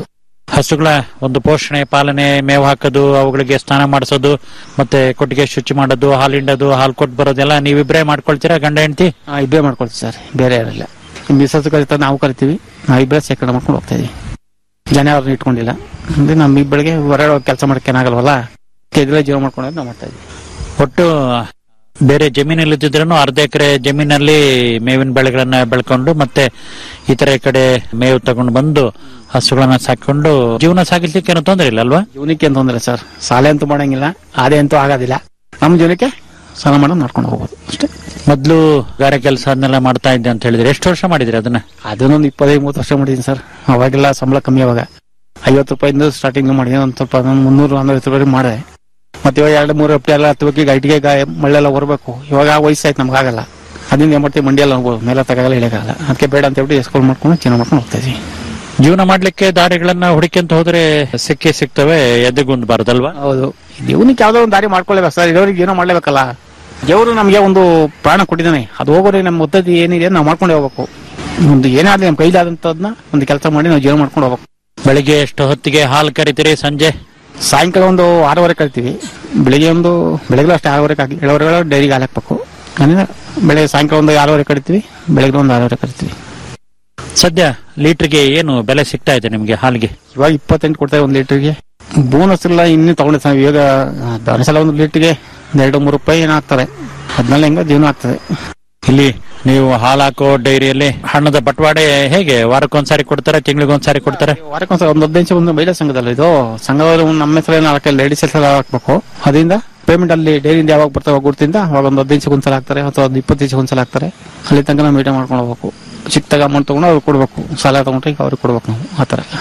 ಹಸುಗಳ ಒಂದು ಪೋಷಣೆ ಪಾಲನೆ ಮೇವು ಹಾಕೋದು ಅವುಗಳಿಗೆ ಸ್ನಾನ ಮಾಡಿಸೋದು ಮತ್ತೆ ಕೊಟ್ಟಿಗೆ ಶುಚಿ ಮಾಡೋದು ಹಾಲು ಹಿಂಡೋದು ಹಾಲು ಕೊಟ್ಟು ಬರೋದೆಲ್ಲ ನೀವಿಬ್ರೇ ಮಾಡ್ಕೊಳ್ತೀರಾ ಗಂಡ ಹೆಂಡತಿ ಆ, ಇಬ್ಬರೇ ಮಾಡ್ಕೊಳ್ತೀವಿ ಸರ್ ಬೇರೆ ಯಾರಿಲ್ಲ ಮಿಸಸ್ ಕರಿತಾರೆ ನಾವು ಕರಿತೀವಿ ನಾವು ಇಬ್ಬರೇ ಸೇರ್ಕೊಂಡು ಮಾಡ್ಕೊಂಡು ಹೋಗ್ತಾ ಇದೀವಿ ಜನ ಅವ್ರನ್ನ ಇಟ್ಕೊಂಡಿಲ್ಲ ಅಂದ್ರೆ ನಮ್ಮ ಇಬ್ಬರಿಗೆ ಹೊರಗಡೆ ಕೆಲಸ ಮಾಡಕ್ಕೆ ಏನಾಗಲ್ವಲ್ಲ ಕೆದ್ರೇ ಜೀವ ಮಾಡ್ಕೊಂಡು ನಾವು ಮಾಡ್ತಾ ಇದೀವಿ ಒಟ್ಟು ಬೇರೆ ಜಮೀನಲ್ಲಿ ಇದ್ದಿದ್ರೂ ಅರ್ಧ ಎಕರೆ ಜಮೀನಲ್ಲಿ ಮೇವಿನ ಬೆಳೆಗಳನ್ನ ಬೆಳ್ಕೊಂಡು ಮತ್ತೆ ಇತರೆ ಕಡೆ ಮೇವು ತಗೊಂಡು ಬಂದು ಹಸುಗಳನ್ನ ಸಾಕೊಂಡು ಜೀವನ ಸಾಗಿಸ್ಲಿಕ್ಕೆ ಏನೋ ತೊಂದರೆ ಇಲ್ಲ ಅಲ್ವಾ ಜೀವನಕ್ಕೆ ಏನ್ ತೊಂದರೆ ಸರ್ ಸಾಲೆ ಅಂತೂ ಮಾಡಂಗಿಲ್ಲ ಅದೇ ಅಂತೂ ಆಗೋದಿಲ್ಲ ನಮ್ಮ ಜೀವನಕ್ಕೆ ಸ್ನಾನ ಮಾಡೋದು ನಡ್ಕೊಂಡು ಹೋಗ್ಬೋದು ಅಷ್ಟೇ ಮೊದ್ಲು ಗಾರೆ ಕೆಲಸ ಅದನ್ನೆಲ್ಲ ಮಾಡ್ತಾ ಇದ್ದೆ ಅಂತ ಹೇಳಿದ್ರೆ ಎಷ್ಟು ವರ್ಷ ಮಾಡಿದ್ರಿ ಅದನ್ನ ಅದನ್ನೊಂದು ಇಪ್ಪತ್ತೈದು ಮೂವತ್ತು ವರ್ಷ ಮಾಡಿದ್ದೀನಿ ಸರ್ ಅವಾಗೆಲ್ಲ ಸಂಬಳ ಕಮ್ಮಿ ಅವಾಗ ಐವತ್ತು ರೂಪಾಯಿಂದ ಸ್ಟಾರ್ಟಿಂಗ್ ಮಾಡಿದ್ದೀನಿ ಒಂದು ಸ್ವಲ್ಪ ಒಂದು ಮುನ್ನೂರು ನಾನ್ನೂರು ರೂಪಾಯಿ ಮಾಡಿದೆ ಮತ್ತೆ ಇವಾಗ ಎರಡು ಮೂರು ಹಪ್ಟಿ ಎಲ್ಲ ಹತ್ತಬೇಕು ಈಗ ಐಟಿಗೆ ಗಾಯ ಮಳ್ಳೆಲ್ಲ ಹೊರಬೇಕು ಇವಾಗ ಆ ವಯಸ್ಸಾಯ್ತು ನಮ್ಗೆ ಆಗಲ್ಲ ಅದರಿಂದ ಏನ್ ಮಾಡ್ತೀವಿ ಮಂಡಿ ಎಲ್ಲ ಹೋಗ್ಬೋದು ಮೇಲೆ ತಗಲ್ಲ ಇಳಿಯಕಾಗಲ್ಲ ಅದಕ್ಕೆ ಬೇಡ ಅಂತ ಹೇಳ್ಬಿಟ್ಟು ಎಸ್ಕೊಲ್ ಮಾಡ್ಕೊಂಡು ಚೆನ್ನಾಗಿ ಮಾಡ್ಕೊಂಡು ಹೋಗ್ತಾ ಇದೀವಿ ಜೀವನ ಮಾಡ್ಲಿಕ್ಕೆ ದಾರಿಗಳನ್ನ ಹುಡುಕ್ಯಂತ ಹೋದ್ರೆ ಸಿಕ್ಕೇ ಸಿಗ್ತವೆ ಎದೆಗುಂದ್ಬಾರ್ದಲ್ವಾ ಹೌದು ದೇವನಿಗೆ ಯಾವ್ದೋ ಒಂದು ದಾರಿ ಮಾಡ್ಕೊಳ್ಳೇಬೇಕು ಸರ್ ಇರೋರಿಗೆ ಏನೋ ಮಾಡ್ಲೇಬೇಕಲ್ಲ ದೇವರು ನಮಗೆ ಒಂದು ಪ್ರಾಣ ಕೊಟ್ಟಿದ್ದಾನೆ ಅದು ಹೋಗೋರಿಗೆ ನಮ್ಮ ಪದ್ಧತಿ ಏನಿದೆ ನಾವು ಮಾಡ್ಕೊಂಡೇ ಹೋಗ್ಬೇಕು ಒಂದು ಏನೇ ಆಗಲಿ ನಮ್ಮ ಕೈಲಾದಂತದ್ನ ಒಂದು ಕೆಲಸ ಮಾಡಿ ನಾವು ಜೀವನ ಮಾಡ್ಕೊಂಡು ಹೋಗ್ಬೇಕು ಬೆಳಿಗ್ಗೆ ಎಷ್ಟು ಹೊತ್ತಿಗೆ ಹಾಲು ಕರಿತೀರಿ ಸಂಜೆ ಸಾಯಂಕಾಲ ಒಂದು ಆರೂವರೆ ಕರಿತೀವಿ ಬೆಳಿಗ್ಗೆ ಒಂದು ಬೆಳಗ್ಗೆ ಅಷ್ಟೇ ಆರೂವರೆ ಹಾಕಿ ಏಳುವರೆ ಡೈರಿಗೆ ಹಾಲು ಹಾಕ್ಬೇಕು ಅಂದ್ರೆ ಬೆಳಗ್ಗೆ ಸಾಯಂಕಾಲ ಒಂದು ಆರೂವರೆ ಕರಿತೀವಿ ಬೆಳಗ್ಗೆ ಒಂದು ಆರೂವರೆ ಕರಿತೀವಿ ಸದ್ಯ ಲೀಟರ್ಗೆ ಏನು ಬೆಲೆ ಸಿಗ್ತಾ ಇದೆ ನಿಮ್ಗೆ ಹಾಲಿಗೆ ಇವಾಗ ಇಪ್ಪತ್ತೆಂಟು ಕೊಡ್ತಾರೆ ಒಂದು ಲೀಟರ್ಗೆ ಬೋನಸ್ ಇಲ್ಲ ಇನ್ನೂ ತಗೊಂಡೆ ಸರ್ ಇವಾಗ ದೊಡ್ಡ ಒಂದು ಲೀಟರ್ಗೆ ಒಂದು ಎರಡು ಮೂರು ರೂಪಾಯಿ ಏನೋ ಹಾಕ್ತಾರೆ ಅದ್ಮೇಲೆ ಹೆಂಗ ಜೀವನ ಆಗ್ತದೆ ಇಲ್ಲಿ ನೀವು ಹಾಲು ಹಾಕೋ ಡೈರಿಯಲ್ಲಿ ಹಣ್ಣದ ಬಟವಾಡೆ ಹೇಗೆ ವಾರಕ್ಕೊಂದ್ಸಾರಿ ಕೊಡ್ತಾರೆ ತಿಂಗಳಿಗೊಂದ್ಸಾರಿ ಕೊಡ್ತಾರೆ ವಾರಕ್ಕೊಂದ್ಸಲ ಒಂದು ಹದಿನೈದು ಒಂದು ಮಹಿಳಾ ಸಂಘದಲ್ಲ ಇದು ಸಂಘದವರು ಒಂದು ನಮ್ಮ ಹೆಸರು ನಾಲ್ಕು ಲೇಡೀಸ್ ಹೆಸರು ಹಾಕ್ಬೇಕು ಅದರಿಂದ ಪೇಮೆಂಟ್ ಅಲ್ಲಿ ಡೈರಿಯಿಂದ ಯಾವಾಗ ಬರ್ತಾವ ಗುರ್ತಿಂದ ಅವಾಗ ಒಂದು ಹದಿನೈದು ಒಂದ್ಸಲ ಹಾಕ್ತಾರೆ ಅಥವಾ ಒಂದು ಇಪ್ಪತ್ತೈದು ಒಂದ್ಸಲ ಹಾಕ್ತಾರೆ ಅಲ್ಲಿ ತನಕ ನಾವು ಮೀಟಿಂಗ್ ಮಾಡ್ಕೊಂಡು ಹೋಗ್ಬೇಕು ಚಿಕ್ಕದಾಗ ಅಮೌಂಟ್ ತಗೊಂಡು ಅವ್ರಿಗೆ ಕೊಡ್ಬೇಕು ಸಾಲ ತಗೊಂಡ್ರೆ ಈಗ ಅವ್ರಿಗೆ ಕೊಡ್ಬೇಕು ನಾವು ಆ ಥರ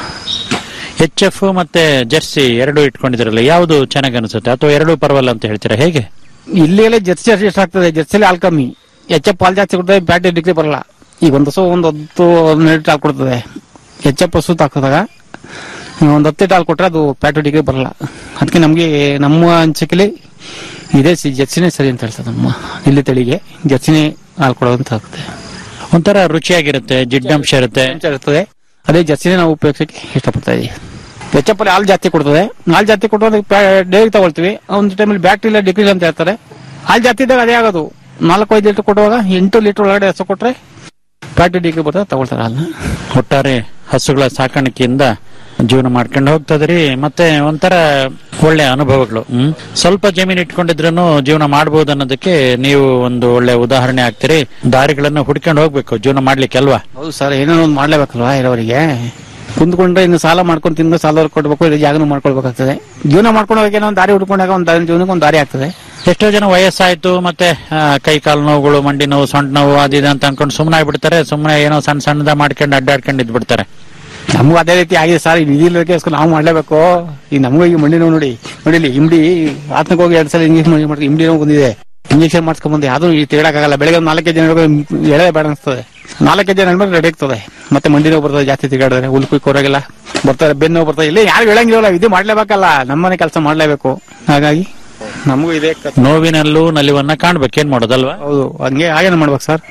ಎಚ್ ಎಫ್ ಮತ್ತೆ ಜರ್ಸಿ ಎರಡು ಇಟ್ಕೊಂಡಿದ್ರಲ್ಲ ಯಾವುದು ಚೆನ್ನಾಗಿ ಅನಿಸುತ್ತೆ ಅಥವಾ ಎರಡು ಪರವಲ್ಲ ಅಂತ ಹೇಳ್ತೀರಾ ಹೇಗೆ ಇಲ್ಲಿ ಎಲ್ಲ ಜರ್ಸಿ ಅಷ್ಟು ಎಷ್ಟು ಆಗ್ತದೆ ಜರ್ಸಿಲಿ ಹಾಲು ಕಮ್ಮಿ ಎಚ್ ಎಫ್ ಹಾಲು ಜಾಸ್ತಿ ಕೊಡ್ತದೆ ಬ್ಯಾಟ್ರಿ ಡಿಗ್ರಿ ಬರಲ್ಲ ಈಗ ಒಂದು ಹಸು ಒಂದು ಹತ್ತು ಹದಿನೆಂಟು ಹಾಲು ಕೊಡ್ತದೆ ಎಚ್ ಎಫ್ ಹಸು ಹಾಕಿದಾಗ ಒಂದು ಹತ್ತು ಹಾಲು ಕೊಟ್ರೆ ಅದು ಪ್ಯಾಟು ಡಿಗ್ರಿ ಬರಲ್ಲ ಅದಕ್ಕೆ ನಮಗೆ ನಮ್ಮ ಹಂಚಿಕೆಲಿ ಇದೇ ಸಿ ಜರ್ಸಿನೇ ಸರಿ ಅಂತ ಹೇಳ್ತದೆ ನಮ್ಮ ಇಲ್ಲಿ ತಳಿಗೆ ಜರ್ಸಿನೇ ಹಾಲು ಕೊಡೋದಂತ ಆಗುತ್ತೆ ಒಂಥರ ರುಚಿಯಾಗಿರುತ್ತೆ ಜಿಡ್ಡಂಶ ಇರುತ್ತೆ ಅಂಶ ಇರ್ತದೆ ಅದೇ ಜರ್ಸಿನೇ ನಾವು ಉಪಯೋಗಿಸಕ್ಕೆ ಇಷ್ಟಪಡ್ತಾ ಇದೀವಿ ಎಚ್ ಎಫ್ ಅಲ್ಲಿ ಹಾಲು ಜಾಸ್ತಿ ಕೊಡ್ತದೆ ಹಾಲು ಜಾಸ್ತಿ ಕೊಟ್ಟು ಡೈರಿ ತಗೊಳ್ತೀವಿ ಒಂದು ಟೈಮಲ್ಲಿ ಬ್ಯಾಟ್ರಿ ಇಲ್ಲ ಡಿಗ್ರಿ ಅಂತ ಹೇಳ್ತಾರೆ ಹಾಲು ಜಾಸ್ತಿ ಇದ್ದಾಗ ಅದೇ ಆಗೋದು ನಾಲ್ಕು ಐದು ಲೀಟರ್ ಕೊಡುವಾಗ ಎಂಟು ಲೀಟರ್ ಒಳಗಡೆ ಹಸು ಕೊಟ್ರೆ ಬ್ಯಾಟ್ರಿ ಡಿಗ್ರಿ ಬರ್ತದೆ ತಗೊಳ್ತಾರೆ ಹಾಲನ್ನ ಒಟ್ಟಾರೆ ಹಸುಗಳ ಸಾಕಾಣಿಕೆಯಿಂದ ಜೀವನ ಮಾಡ್ಕೊಂಡು ಹೋಗ್ತದ್ರಿ ಮತ್ತೆ ಒಂಥರ ಒಳ್ಳೆ ಅನುಭವಗಳು ಹ್ಮ್ ಸ್ವಲ್ಪ ಜಮೀನು ಇಟ್ಕೊಂಡಿದ್ರು ಜೀವನ ಮಾಡಬಹುದು ಅನ್ನೋದಕ್ಕೆ ನೀವು ಒಂದು ಒಳ್ಳೆ ಉದಾಹರಣೆ ಆಗ್ತೀರಿ ದಾರಿಗಳನ್ನು ಹುಡ್ಕೊಂಡು ಹೋಗ್ಬೇಕು ಜೀವನ ಮಾಡ್ಲಿಕ್ಕೆ ಅಲ್ವಾ ಹೌದು ಸರ್ ಏನೋ ಒಂದು ಮಾಡ್ಲೇಬೇಕಲ್ವಾ ಇರೋರಿಗೆ ಕುಂತ್ಕೊಂಡ್ರೆ ಇನ್ನು ಸಾಲ ಮಾಡ್ಕೊಂಡು ತಿಂದು ಸಾಲದವ್ರಿಗೆ ಕೊಡ್ಬೇಕು ಇದು ಜಾಗನೂ ಮಾಡ್ಕೊಳ್ಬೇಕಾಗ್ತದೆ ಜೀವನ ಮಾಡ್ಕೊಂಡು ಹೋಗಿ ಏನೋ ಒಂದು ದಾರಿ ಹುಡ್ಕೊಂಡಾಗ ಒಂದು ದಾರಿ ಜೀವನಕ್ಕೆ ಒಂದು ದಾರಿ ಆಗ್ತದೆ ಎಷ್ಟೋ ಜನ ವಯಸ್ಸಾಯ್ತು ಮತ್ತೆ ಆ, ಕೈ ಕಾಲು ನೋವುಗಳು ಮಂಡಿ ನೋವು ಸೊಂಟ ನೋವು ಅದಿದೆ ಅಂತ ಅನ್ಕೊಂಡು ಸುಮ್ಮನೆ ಆಗ್ಬಿಡ್ತಾರೆ ಸುಮ್ಮನೆ ಏನೋ ಸಣ್ಣ ಸಣ್ಣದ ಮಾಡ್ಕೊಂಡು ಅಡ್ಡಾಡ್ಕೊಂಡು ಇದ್ಬಿಡ್ತಾರೆ ನಮಗೂ ಅದೇ ರೀತಿ ಆಗಿದೆ ಸರ್ ನಿಧಿಲಕ್ಕೆ ನಾವು ಮಾಡ್ಲೇಬೇಕು ಈ ನಮಗೂ ಈ ಮಂಡಿ ನೋವು ನೋಡಿ ನೋಡಿಲಿ ಇಮ್ಡಿ ಆತ್ಮಕ್ಕೆ ಹೋಗಿ ಎರಡು ಸಲ ಇಂಜೆಕ್ಷನ್ ಮಾಡಿ ಇಮ್ಡಿ ನೋವು ಬಂದಿದೆ ಇಂಜೆಕ್ಷನ್ ಮಾಡ್ಸ್ಕೊಂಡ್ ಬಂದೆ ಅದು ಈ ತಿಳಕ್ಕಾಗಲ್ಲ ಬೆಳಗ್ಗೆ ಒಂದು ನಾಲ್ಕೈದು ಜನ ಎಳೆ ಬೇಡ ಅನಿಸ್ತದೆ ನಾಲ್ಕೈದು ಜನ ಮೇಲೆ ರೆಡಿ ಆಗ್ತದೆ ಮತ್ತೆ ಮಂಡಿ ನೋವು ಬರ್ತದೆ ಜಾಸ್ತಿ ತಿಗಾಡಿದ್ರೆ ಹುಲ್ ಕುಯ್ ಕೊರಗೆಲ್ಲ ಬರ್ತಾರೆ ಬೆನ್ನು ನೋವು ಬರ್ತದೆ ಇಲ್ಲಿ ಯಾರು ಹೇಳಂಗಿರಲ್ಲ ಇದು ಮಾಡ್ಲೇಬೇಕಲ್ಲ ನಮ್ಮನೆ ಕೆಲಸ ಮಾಡ್ಲೇಬೇಕು ಹಾಗಾಗಿ ನಮಗೂ ಇದೇ ಕಥೆ. ನೋವಿನಲ್ಲೂ ನಲಿವನ್ನ ಕಾಣ್ಬೇಕು ಏನ್ ಮಾಡೋದಲ್ವಾ ಹೌದು ಹಂಗೆ ಹಾಗೇನು ಮಾಡ್ಬೇಕು ಸರ್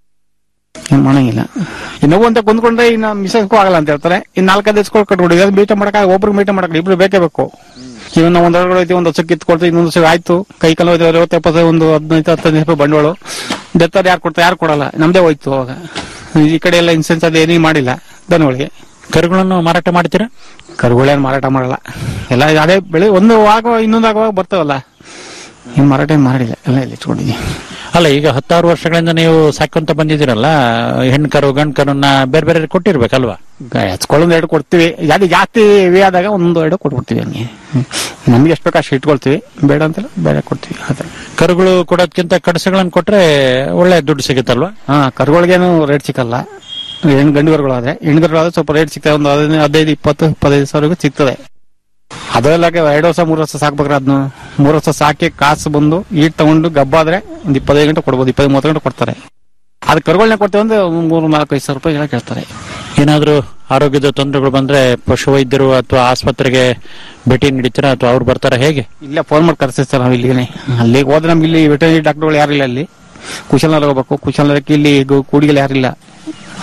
ಏನ್ ಮಾಡಂಗಿಲ್ಲ ಈ ನೋವು ಅಂತ ಕುಂದ್ಕೊಂಡ್ರೆ ಇನ್ನ ಮಿಸಸ್ಗೂ ಆಗಲ್ಲ ಅಂತ ಹೇಳ್ತಾರೆ ಇನ್ ನಾಲ್ಕೈದು ದಿವಸ ಕಟ್ಬಿಡಿ ಅದು ಮೀಟ ಮಾಡಕ ಒಬ್ರಿಗೆ ಮೀಟ ಮಾಡಕ ಇಬ್ರು ಬೇಕೇ ಬೇಕು ಈಗ ನಾವು ಒಂದ್ ಹೊರಗಡೆ ಹೋಯ್ತೀವಿ ಒಂದು ಹಸು ಕಿತ್ಕೊಳ್ತೀವಿ ಇನ್ನೊಂದು ಹಸು ಆಯ್ತು ಕೈ ಕಾಲು ಹೋಯ್ತು ಅರವತ್ತು ಎಪ್ಪತ್ತು ಒಂದು ಹದಿನೈದು ಹತ್ತೈದು ರೂಪಾಯಿ ಬಂಡವಾಳ ಡೆತ್ತರ್ ಯಾರು ಕೊಡ್ತಾರೆ ಯಾರು ಕೊಡಲ್ಲ ನಮ್ದೇ ಹೋಯ್ತು ಅವಾಗ ಈ ಕಡೆ ಎಲ್ಲ ಇನ್ಸೂರೆನ್ಸ್ ಅದು ಏನೇ ಮಾಡಿಲ್ಲ ದನಗಳಿಗೆ ಕರುಗಳನ್ನು ಮಾರಾಟ ಮಾಡ್ತೀರಾ ಕರುಗಳೇನು ಮಾರಾಟ ಮಾಡಲ್ಲ ಎಲ್ಲ ಅದೇ ಬೆಳೆ ಒಂದು ಆಗುವಾಗ ಇನ್ನೊಂದು ಆಗುವಾಗ ಬರ್ತಾವಲ್ಲ ಏನ್ ಮಾರಾಟ ಏನ್ ಮಾಡಿಲ್ಲ ಎಲ್ಲ ಇಲ್ಲಿ ಇಟ್ಕೊಂಡಿದ್ದೀನಿ ಅಲ್ಲ ಈಗ ಹತ್ತಾರು ವರ್ಷಗಳಿಂದ ನೀವು ಸಾಕೊಂತ ಬಂದಿದ್ದೀರಲ್ಲ ಹೆಣ್ಣು ಕರು ಗಂಡು ಕರುನ್ನ ಬೇರೆ ಬೇರೆ ಕೊಟ್ಟಿರ್ಬೇಕಲ್ವಾ ಹೆಚ್ಕೊಳ್ಳೊಂದು ಎರಡು ಕೊಡ್ತೀವಿ ಜಾಸ್ತಿ ಜಾಸ್ತಿ ಹೆವಿ ಆದಾಗ ಒಂದು ಎರಡು ಕೊಟ್ಬಿಡ್ತೀವಿ ಹಂಗೆ ನಮ್ಗೆ ಎಷ್ಟು ಬೇಕು ಅಷ್ಟು ಇಟ್ಕೊಳ್ತೀವಿ ಬೇಡ ಅಂತಲ್ಲ ಬೇರೆ ಕೊಡ್ತೀವಿ ಆ ಥರ ಕರುಗಳು ಕೊಡೋದ್ಕಿಂತ ಕಡಸಗಳನ್ನ ಕೊಟ್ರೆ ಒಳ್ಳೆ ದುಡ್ಡು ಸಿಗುತ್ತಲ್ವಾ ಹಾ ಕರುಗಳಿಗೇನು ರೇಟ್ ಸಿಕ್ಕಲ್ಲ ಹೆಣ್ಣು ಗಂಡು ಕರುಗಳಾದ್ರೆ ಹೆಣ್ಣು ಕರುಗಳಾದ್ರೆ ಸ್ವಲ್ಪ ರೇಟ್ ಸಿಗ್ತದೆ ಒಂದು ಹದಿನೈದು ಹದಿನೈದು ಇಪ್ಪತ್ತು ಇಪ್ಪತ್ತೈದು ಸಾವಿರಗೂ ಸಿಗ್ತದೆ ಅದೆಲ್ಲ ಎರಡು ವರ್ಷ ಮೂರು ವರ್ಷ ಸಾಕ್ಬೇಕ್ರೆ ಅದನ್ನ ಮೂರು ವರ್ಷ ಸಾಕಿ ಕಾಸು ಬಂದು ಈಟ್ ತಗೊಂಡು ಗಬ್ಬಾದ್ರೆ ಒಂದು ಇಪ್ಪತ್ತೈದು ಗಂಟೆ ಕೊಡ್ಬೋದು ಇಪ್ಪತ್ತೈದು ಮೂವತ್ತು ಗಂಟೆ ಕೊಡ್ತಾರೆ ಅದು ಕರುಗಳನ್ನ ಕೊಡ್ತೀವಿ ಅಂದ್ರೆ ಮೂರು ನಾಲ್ಕು ಐದು ಸಾವಿರ ರೂಪಾಯಿ ಎಲ್ಲ ಕೇಳ್ತಾರೆ ಏನಾದ್ರೂ ಆರೋಗ್ಯದ ತೊಂದರೆಗಳು ಬಂದ್ರೆ ಪಶು ವೈದ್ಯರು ಅಥವಾ ಆಸ್ಪತ್ರೆಗೆ ಭೇಟಿ ನೀಡ್ತೀರಾ ಅಥವಾ ಅವ್ರು ಬರ್ತಾರ ಹೇಗೆ ಇಲ್ಲೇ ಫೋನ್ ಮಾಡಿ ಕರ್ಸಿರ್ತಾರೆ ನಾವು ಇಲ್ಲಿಗೆ ಅಲ್ಲಿಗೆ ಹೋದ್ರೆ ನಮ್ಗೆ ಇಲ್ಲಿ ವೆಟರ್ನರಿ ಡಾಕ್ಟರ್ಗಳು ಯಾರಿಲ್ಲ ಅಲ್ಲಿ ಕುಶಲನಗರ ಹೋಗ್ಬೇಕು ಕುಶಲನಗರಕ್ಕೆ ಇಲ್ಲಿ ಗು- ಕೂಡಿಗೆಲ್ಲ ಯಾರಿಲ್ಲ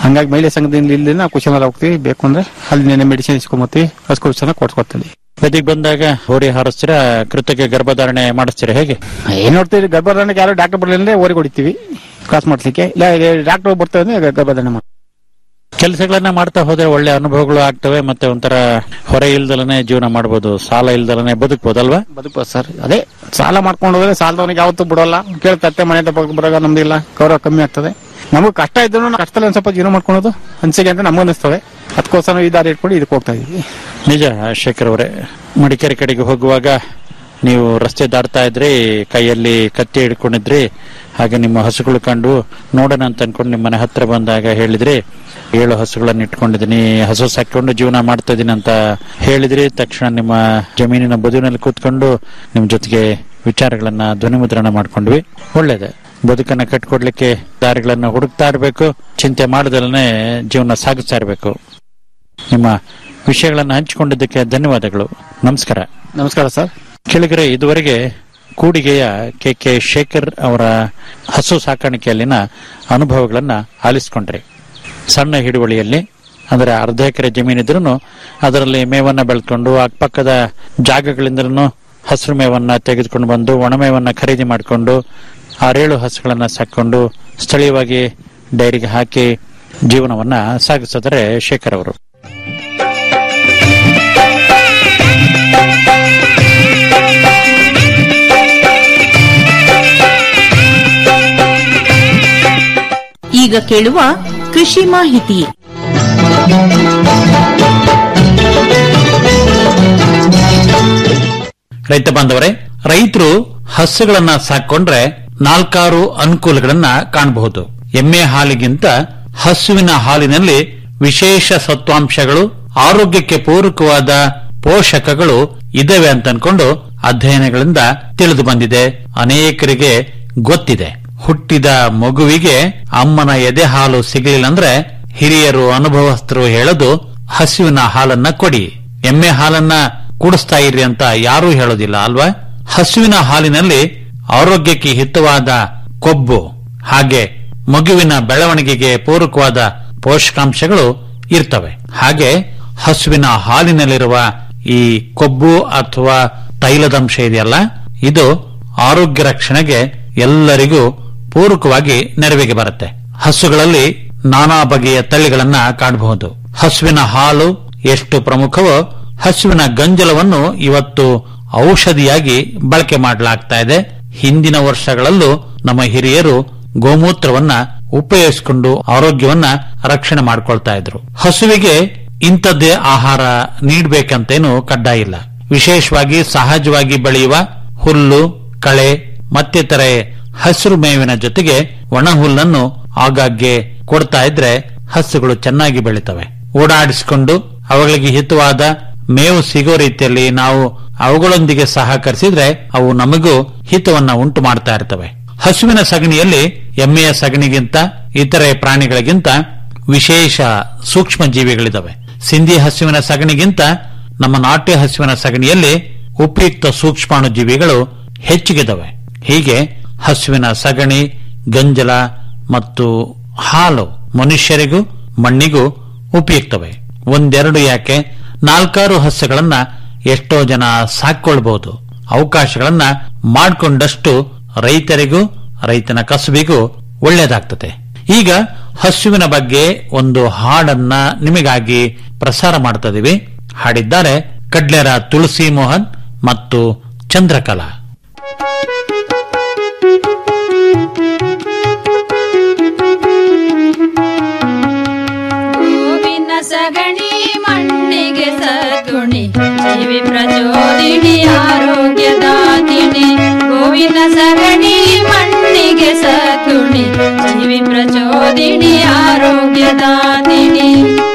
ಹಂಗಾಗಿ ಮಹಿಳೆ ಸಂಘದಿಂದ ಇಲ್ಲಿ ನಾವು ಕುಶಲ ಹೋಗ್ತೀವಿ ಬೇಕು ಅಂದ್ರೆ ಅಲ್ಲಿ ಮೆಡಿಸಿನ್ ಇಸ್ಕೊಂಬತ್ತೀವಿ ಹಸ್ಕೊಳ್ ಚೆನ್ನಾಗಿ ಕೊಡ್ಸ್ಕೊತೀವಿ ಬದಿಗೆ ಬಂದಾಗ ಹೋರಿ ಹಾರಿಸ್ತೀರಾ ಕೃತಕ ಗರ್ಭಧಾರಣೆ ಮಾಡಿಸ್ತೀರಾ ಹೇಗೆ ಏನ್ ನೋಡ್ತೀವಿ ಗರ್ಭಧಾರಣೆಗೆ ಯಾರು ಡಾಕ್ಟರ್ ಬರ್ಲಿಲ್ಲ ಓರಿ ಹೊಡಿತೀವಿ ಕ್ರಾಸ್ ಮಾಡ್ಲಿಕ್ಕೆ ಇಲ್ಲ ಡಾಕ್ಟರ್ ಬರ್ತಾರೆ ಅಂದ್ರೆ ಗರ್ಭಧಾರಣೆ ಮಾಡಿ ಕೆಲಸಗಳನ್ನ ಮಾಡ್ತಾ ಹೋದ್ರೆ ಒಳ್ಳೆ ಅನುಭವಗಳು ಆಗ್ತವೆ ಮತ್ತೆ ಒಂಥರ ಹೊರೆ ಇಲ್ದಲನೆ ಜೀವನ ಮಾಡಬಹುದು ಸಾಲ ಇಲ್ದಲನೆ ಬದುಕಬಹುದಲ್ವಾ ಬದುಕು ಸರ್ ಅದೇ ಸಾಲ ಮಾಡ್ಕೊಂಡು ಹೋದ್ರೆ ಸಾಲದವನಿಗೆ ಯಾವತ್ತೂ ಬಿಡೋಲ್ಲ ಕೇಳ್ತತ್ತೆ ಮನೆ ತಪ್ಪ ಬರೋಗ ನಮ್ದಿಲ್ಲ ಗೌರವ ಕಮ್ಮಿ ಆಗ್ತದೆ ನಮಗೆ ಕಷ್ಟ ಇದ್ರು ಕಷ್ಟದಲ್ಲಿ ಒಂದ್ ಸ್ವಲ್ಪ ಜೀವನ ಮಾಡ್ಕೊಳೋದು ಅನ್ಸಿಗೆ ಅಂತ ನಮಗೂ ಅನಿಸ್ತದೆ ಅದಕ್ಕೋಸ್ಕರ ನಾವು ಈ ದಾರಿ ಇಟ್ಕೊಂಡು ಇದಕ್ಕೆ ಹೋಗ್ತಾ ಇದೀವಿ ನಿಜ ಶೇಖರ್ ಅವರೇ ಮಡಿಕೇರಿ ಕಡೆಗೆ ಹೋಗುವಾಗ ನೀವು ರಸ್ತೆ ದಾಟ್ತಾ ಇದ್ರಿ ಕೈಯಲ್ಲಿ ಕತ್ತಿ ಹಿಡ್ಕೊಂಡಿದ್ರಿ ಹಾಗೆ ನಿಮ್ಮ ಹಸುಗಳು ಕಂಡು ನೋಡೋಣ ಅಂತ ಅನ್ಕೊಂಡು ನಿಮ್ಮ ಮನೆ ಹತ್ರ ಬಂದಾಗ ಹೇಳಿದ್ರಿ ಏಳು ಹಸುಗಳನ್ನ ಇಟ್ಕೊಂಡಿದ್ದೀನಿ ಹಸು ಸಾಕೊಂಡು ಜೀವನ ಮಾಡ್ತಾ ಇದೀನಿ ಅಂತ ಹೇಳಿದ್ರಿ ತಕ್ಷಣ ನಿಮ್ಮ ಜಮೀನಿನ ಬದುವಿನಲ್ಲಿ ಕೂತ್ಕೊಂಡು ನಿಮ್ ಜೊತೆಗೆ ವಿಚಾರಗಳನ್ನ ಧ್ವನಿಮುದ್ರಣ ಮಾಡ್ಕೊಂಡ್ವಿ ಒಳ್ಳೇದೆ ಬದುಕನ್ನ ಕಟ್ಕೊಡ್ಲಿಕ್ಕೆ ದಾರಿಗಳನ್ನ ಹುಡುಕ್ತಾ ಇರ್ಬೇಕು ಚಿಂತೆ ಮಾಡದಲ್ಲೇ ಜೀವನ ಸಾಗಿಸ್ತಾ ಇರ್ಬೇಕು ನಿಮ್ಮ ವಿಷಯಗಳನ್ನು ಹಂಚಿಕೊಂಡಿದ್ದಕ್ಕೆ ಧನ್ಯವಾದಗಳು ನಮಸ್ಕಾರ ನಮಸ್ಕಾರ ಸರ್ ಕೆಳಗರೆ ಇದುವರೆಗೆ ಕೂಡಿಗೆಯ ಕೆ ಕೆ ಶೇಖರ್ ಅವರ ಹಸು ಸಾಕಾಣಿಕೆಯಲ್ಲಿನ ಅನುಭವಗಳನ್ನ ಆಲಿಸಿಕೊಂಡ್ರಿ ಸಣ್ಣ ಹಿಡುವಳಿಯಲ್ಲಿ ಅಂದರೆ ಅರ್ಧ ಎಕರೆ ಜಮೀನಿದ್ರೂ ಅದರಲ್ಲಿ ಮೇವನ್ನ ಬೆಳ್ಕೊಂಡು ಅಕ್ಕಪಕ್ಕದ ಜಾಗಗಳಿಂದಲೂ ಹಸಿರು ಮೇವನ್ನ ತೆಗೆದುಕೊಂಡು ಬಂದು ಒಣಮೇವನ್ನ ಖರೀದಿ ಮಾಡಿಕೊಂಡು ಆರೇಳು ಹಸುಗಳನ್ನ ಸಾಕೊಂಡು ಸ್ಥಳೀಯವಾಗಿ ಡೈರಿಗೆ ಹಾಕಿ ಜೀವನವನ್ನ ಸಾಗಿಸಿದರೆ ಶೇಖರ್ ಅವರು ಈಗ ಕೇಳುವ ಕೃಷಿ ಮಾಹಿತಿ ರೈತ ಬಾಂಧವರೇ ರೈತರು ಹಸುಗಳನ್ನ ಸಾಕೊಂಡ್ರೆ ನಾಲ್ಕಾರು ಅನುಕೂಲಗಳನ್ನ ಕಾಣಬಹುದು ಎಮ್ಮೆ ಹಾಲಿಗಿಂತ ಹಸುವಿನ ಹಾಲಿನಲ್ಲಿ ವಿಶೇಷ ಸತ್ವಾಂಶಗಳು ಆರೋಗ್ಯಕ್ಕೆ ಪೂರಕವಾದ ಪೋಷಕಗಳು ಇದಾವೆ ಅಂತ ಅನ್ಕೊಂಡು ಅಧ್ಯಯನಗಳಿಂದ ತಿಳಿದು ಬಂದಿದೆ ಅನೇಕರಿಗೆ ಗೊತ್ತಿದೆ ಹುಟ್ಟಿದ ಮಗುವಿಗೆ ಅಮ್ಮನ ಎದೆ ಹಾಲು ಸಿಗಲಿಲ್ಲ ಅಂದ್ರೆ ಹಿರಿಯರು ಅನುಭವಸ್ಥರು ಹೇಳೋದು ಹಸುವಿನ ಹಾಲನ್ನ ಕೊಡಿ ಎಮ್ಮೆ ಹಾಲನ್ನ ಕುಡಿಸ್ತಾ ಇರ್ರಿ ಅಂತ ಯಾರೂ ಹೇಳೋದಿಲ್ಲ ಅಲ್ವಾ ಹಸುವಿನ ಹಾಲಿನಲ್ಲಿ ಆರೋಗ್ಯಕ್ಕೆ ಹಿತವಾದ ಕೊಬ್ಬು ಹಾಗೆ ಮಗುವಿನ ಬೆಳವಣಿಗೆಗೆ ಪೂರಕವಾದ ಪೋಷಕಾಂಶಗಳು ಇರ್ತವೆ ಹಾಗೆ ಹಸುವಿನ ಹಾಲಿನಲ್ಲಿರುವ ಈ ಕೊಬ್ಬು ಅಥವಾ ತೈಲದಂಶ ಇದೆಯಲ್ಲ ಇದು ಆರೋಗ್ಯ ರಕ್ಷಣೆಗೆ ಎಲ್ಲರಿಗೂ ಪೂರಕವಾಗಿ ನೆರವಿಗೆ ಬರುತ್ತೆ ಹಸುಗಳಲ್ಲಿ ನಾನಾ ಬಗೆಯ ತಳಿಗಳನ್ನ ಕಾಣಬಹುದು ಹಸುವಿನ ಹಾಲು ಎಷ್ಟು ಪ್ರಮುಖವೋ ಹಸುವಿನ ಗಂಜಲವನ್ನು ಇವತ್ತು ಔಷಧಿಯಾಗಿ ಬಳಕೆ ಮಾಡಲಾಗ್ತಾ ಇದೆ ಹಿಂದಿನ ವರ್ಷಗಳಲ್ಲೂ ನಮ್ಮ ಹಿರಿಯರು ಗೋಮೂತ್ರವನ್ನ ಉಪಯೋಗಿಸಿಕೊಂಡು ಆರೋಗ್ಯವನ್ನ ರಕ್ಷಣೆ ಮಾಡ್ಕೊಳ್ತಾ ಇದ್ರು ಹಸುವಿಗೆ ಇಂಥದ್ದೇ ಆಹಾರ ನೀಡಬೇಕಂತೇನು ಕಡ್ಡಾಯ ಇಲ್ಲ ವಿಶೇಷವಾಗಿ ಸಹಜವಾಗಿ ಬೆಳೆಯುವ ಹುಲ್ಲು ಕಳೆ ಮತ್ತಿತರೆ ಹಸಿರು ಮೇವಿನ ಜೊತೆಗೆ ಒಣ ಹುಲ್ಲನ್ನು ಆಗಾಗ್ಗೆ ಕೊಡ್ತಾ ಇದ್ರೆ ಹಸುಗಳು ಚೆನ್ನಾಗಿ ಬೆಳಿತವೆ ಓಡಾಡಿಸಿಕೊಂಡು ಅವುಗಳಿಗೆ ಹಿತವಾದ ಮೇವು ಸಿಗೋ ರೀತಿಯಲ್ಲಿ ನಾವು ಅವುಗಳೊಂದಿಗೆ ಸಹಕರಿಸಿದ್ರೆ ಅವು ನಮಗೂ ಹಿತವನ್ನ ಉಂಟು ಮಾಡ್ತಾ ಇರ್ತವೆ ಹಸುವಿನ ಸಗಣಿಯಲ್ಲಿ ಎಮ್ಮೆಯ ಸಗಣಿಗಿಂತ ಇತರೆ ಪ್ರಾಣಿಗಳಿಗಿಂತ ವಿಶೇಷ ಸೂಕ್ಷ್ಮ ಜೀವಿಗಳಿದಾವೆ ಸಿಂಧಿ ಹಸುವಿನ ಸಗಣಿಗಿಂತ ನಮ್ಮ ನಾಟ್ಯ ಹಸುವಿನ ಸಗಣಿಯಲ್ಲಿ ಉಪಯುಕ್ತ ಸೂಕ್ಷ್ಮಾಣು ಜೀವಿಗಳು ಹೆಚ್ಚಿಗಿದಾವೆ ಹೀಗೆ ಹಸುವಿನ ಸಗಣಿ ಗಂಜಲ ಮತ್ತು ಹಾಲು ಮನುಷ್ಯರಿಗೂ ಮಣ್ಣಿಗೂ ಉಪಯುಕ್ತವೆ ಒಂದೆರಡು ಯಾಕೆ ನಾಲ್ಕಾರು ಹಸುಗಳನ್ನ ಎಷ್ಟೋ ಜನ ಸಾಕೊಳ್ಬಹುದು ಅವಕಾಶಗಳನ್ನ ಮಾಡಿಕೊಂಡಷ್ಟು ರೈತರಿಗೂ ರೈತನ ಕಸುಬಿಗೂ ಒಳ್ಳೆಯದಾಗ್ತದೆ ಈಗ ಹಸುವಿನ ಬಗ್ಗೆ ಒಂದು ಹಾಡನ್ನ ನಿಮಗಾಗಿ ಪ್ರಸಾರ ಮಾಡ್ತಾ ಇದೀವಿ ಹಾಡಿದ್ದಾರೆ ಕಡ್ಲೆರ ತುಳಸಿ ಮೋಹನ್ ಮತ್ತು ಚಂದ್ರಕಲಾ ಗೋವಿನ ಸಗಣಿ ಮಣ್ಣಿಗೆ ಸದ್ಗುಣಿ ಜೀವಿ ಪ್ರಚೋದಿನಿ ಆರೋಗ್ಯದಾತಿನಿ ಗೋವಿನ ಸಗಣಿ ಮಣ್ಣಿಗೆ ಸದ್ಗುಣಿ ಜೀವಿ ಪ್ರಚೋದಿನಿ ಆರೋಗ್ಯದಾತಿನಿ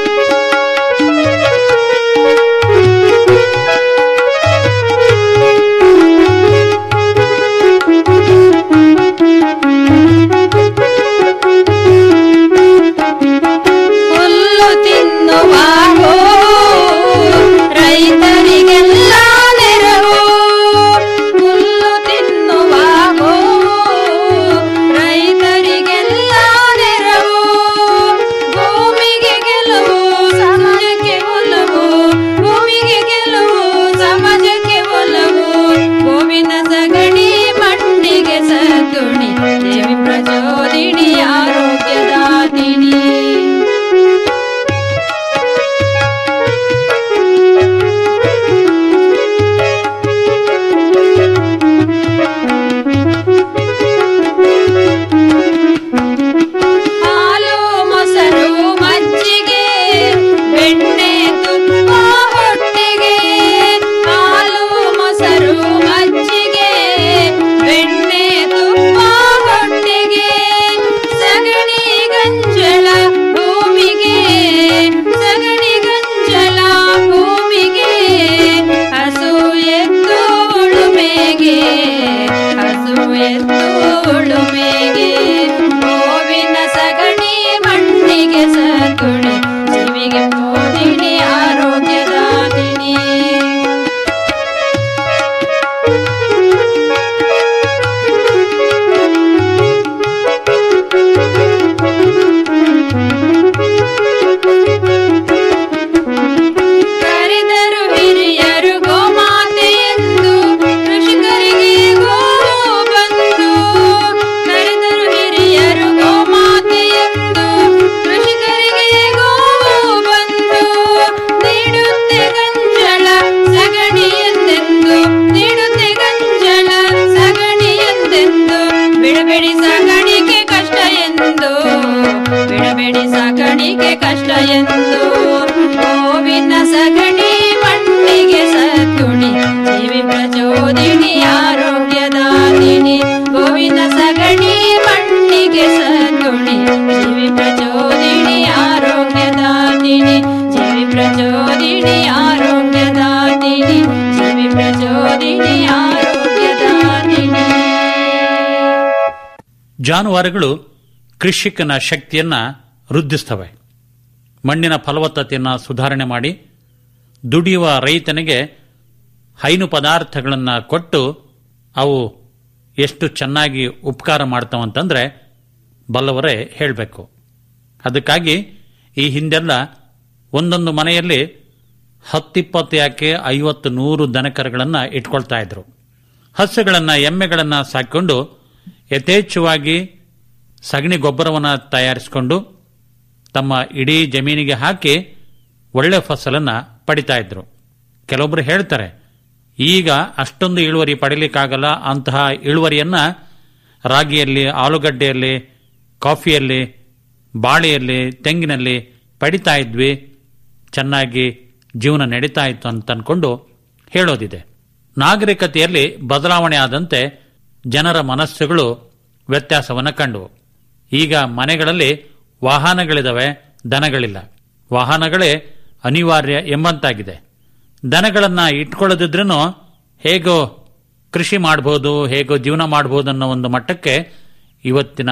ಹುಲ್ಲು ತಿನ್ನುವಾಗೋ ರೈತರಿಗೆಲ್ಲ ನೆರವು ಹುಲ್ಲು ತಿನ್ನುವಾಗೋ ರೈತರಿಗೆಲ್ಲ ನೆರವು ಗೋ ಪ್ರಚೋದಿನಿ ಆರೋಗ್ಯದಾದಿನಿ ಕರೆದರು ಹಿರಿಯರು ಗೋಮಾತೆಯೆಂದು ಕೃಷಿಕರಿಗೆ ಗೋವು ಬಂದು ಕರೆದರು ಹಿರಿಯರು ಗೋಮಾತೆಯೆಂದು ಕೃಷಿಕರಿಗೆ ಗೋವು ಬಂದು ನೀಡುತ್ತೆ ಗಂಜಳ ಸಗಣಿ ಎಂದೆಂದು ನೀಡುತ್ತೆ ಗಂಜಳ ಸಗಣಿ ಎಂದೆಂದು ಬಿಡಬೇಡಿ ಸಾಕಾಣಿಕೆ ಕಷ್ಟ ಎಂದು ಬಿಡಬೇಡಿ ಸಾಕಾಣಿಕೆ ಕಷ್ಟ ಎಂದು ಗೋವಿನ ಸಗಣಿ ಮಣ್ಣಿಗೆ ಸದ್ಗುಣಿ ಜೀವಿ ಪ್ರಚೋದಿನಿ ಆರೋಗ್ಯದಾದಿನಿ ಗೋವಿನ ಸಗಣಿ ಮಣ್ಣಿಗೆ ಸದ್ಗುಣಿ ಜೀವಿ ಪ್ರಚೋದಿನಿ ಆರೋಗ್ಯದಾದಿನಿ ಜೀವಿ ಪ್ರಚೋದಿನಿ ಆರೋಗ್ಯದಾದಿನಿ ಜೀವಿ ಪ್ರಚೋದಿನಿ ಆರೋಗ್ಯದಾದಿನಿ ಜಾನುವಾರುಗಳು ಕೃಷಿಕನ ಶಕ್ತಿಯನ್ನ ವೃದ್ಧಿಸ್ತವೆ ಮಣ್ಣಿನ ಫಲವತ್ತತೆಯನ್ನು ಸುಧಾರಣೆ ಮಾಡಿ ದುಡಿಯುವ ರೈತನಿಗೆ ಹೈನು ಪದಾರ್ಥಗಳನ್ನು ಕೊಟ್ಟು ಅವು ಎಷ್ಟು ಚೆನ್ನಾಗಿ ಉಪಕಾರ ಮಾಡ್ತಾವಂತಂದ್ರೆ ಬಲ್ಲವರೇ ಹೇಳಬೇಕು ಅದಕ್ಕಾಗಿ ಈ ಹಿಂದೆಲ್ಲ ಒಂದೊಂದು ಮನೆಯಲ್ಲಿ ಹತ್ತಿಪ್ಪತ್ತು ಯಾಕೆ ಐವತ್ತು ನೂರು ದನಕರುಗಳನ್ನು ಇಟ್ಕೊಳ್ತಾ ಇದ್ರು ಹಸುಗಳನ್ನು ಎಮ್ಮೆಗಳನ್ನು ಸಾಕೊಂಡು ಯಥೇಚ್ಛವಾಗಿ ಸಗಣಿ ಗೊಬ್ಬರವನ್ನು ತಯಾರಿಸಿಕೊಂಡು ತಮ್ಮ ಇಡೀ ಜಮೀನಿಗೆ ಹಾಕಿ ಒಳ್ಳೆ ಫಸಲನ್ನ ಪಡಿತಾ ಇದ್ರು ಕೆಲವೊಬ್ರು ಹೇಳ್ತಾರೆ ಈಗ ಅಷ್ಟೊಂದು ಇಳುವರಿ ಪಡಿಲಿಕ್ಕಾಗಲ್ಲ ಅಂತಹ ಇಳುವರಿಯನ್ನ ರಾಗಿಯಲ್ಲಿ ಆಲೂಗಡ್ಡೆಯಲ್ಲಿ ಕಾಫಿಯಲ್ಲಿ ಬಾಳೆಯಲ್ಲಿ ತೆಂಗಿನಲ್ಲಿ ಪಡಿತಾ ಇದ್ವಿ ಚೆನ್ನಾಗಿ ಜೀವನ ನಡೀತಾ ಇತ್ತು ಅಂತ ಅನ್ಕೊಂಡು ಹೇಳೋದಿದೆ ನಾಗರಿಕತೆಯಲ್ಲಿ ಬದಲಾವಣೆ ಆದಂತೆ ಜನರ ಮನಸ್ಸುಗಳು ವ್ಯತ್ಯಾಸವನ್ನು ಕಂಡವು ಈಗ ಮನೆಗಳಲ್ಲಿ ವಾಹನಗಳಿದಾವೆ ದನಗಳಿಲ್ಲ ವಾಹನಗಳೇ ಅನಿವಾರ್ಯ ಎಂಬಂತಾಗಿದೆ ದನಗಳನ್ನ ಇಟ್ಕೊಳ್ಳದಿದ್ರೂ ಹೇಗೋ ಕೃಷಿ ಮಾಡಬಹುದು ಹೇಗೋ ಜೀವನ ಮಾಡಬಹುದು ಅನ್ನೋ ಒಂದು ಮಟ್ಟಕ್ಕೆ ಇವತ್ತಿನ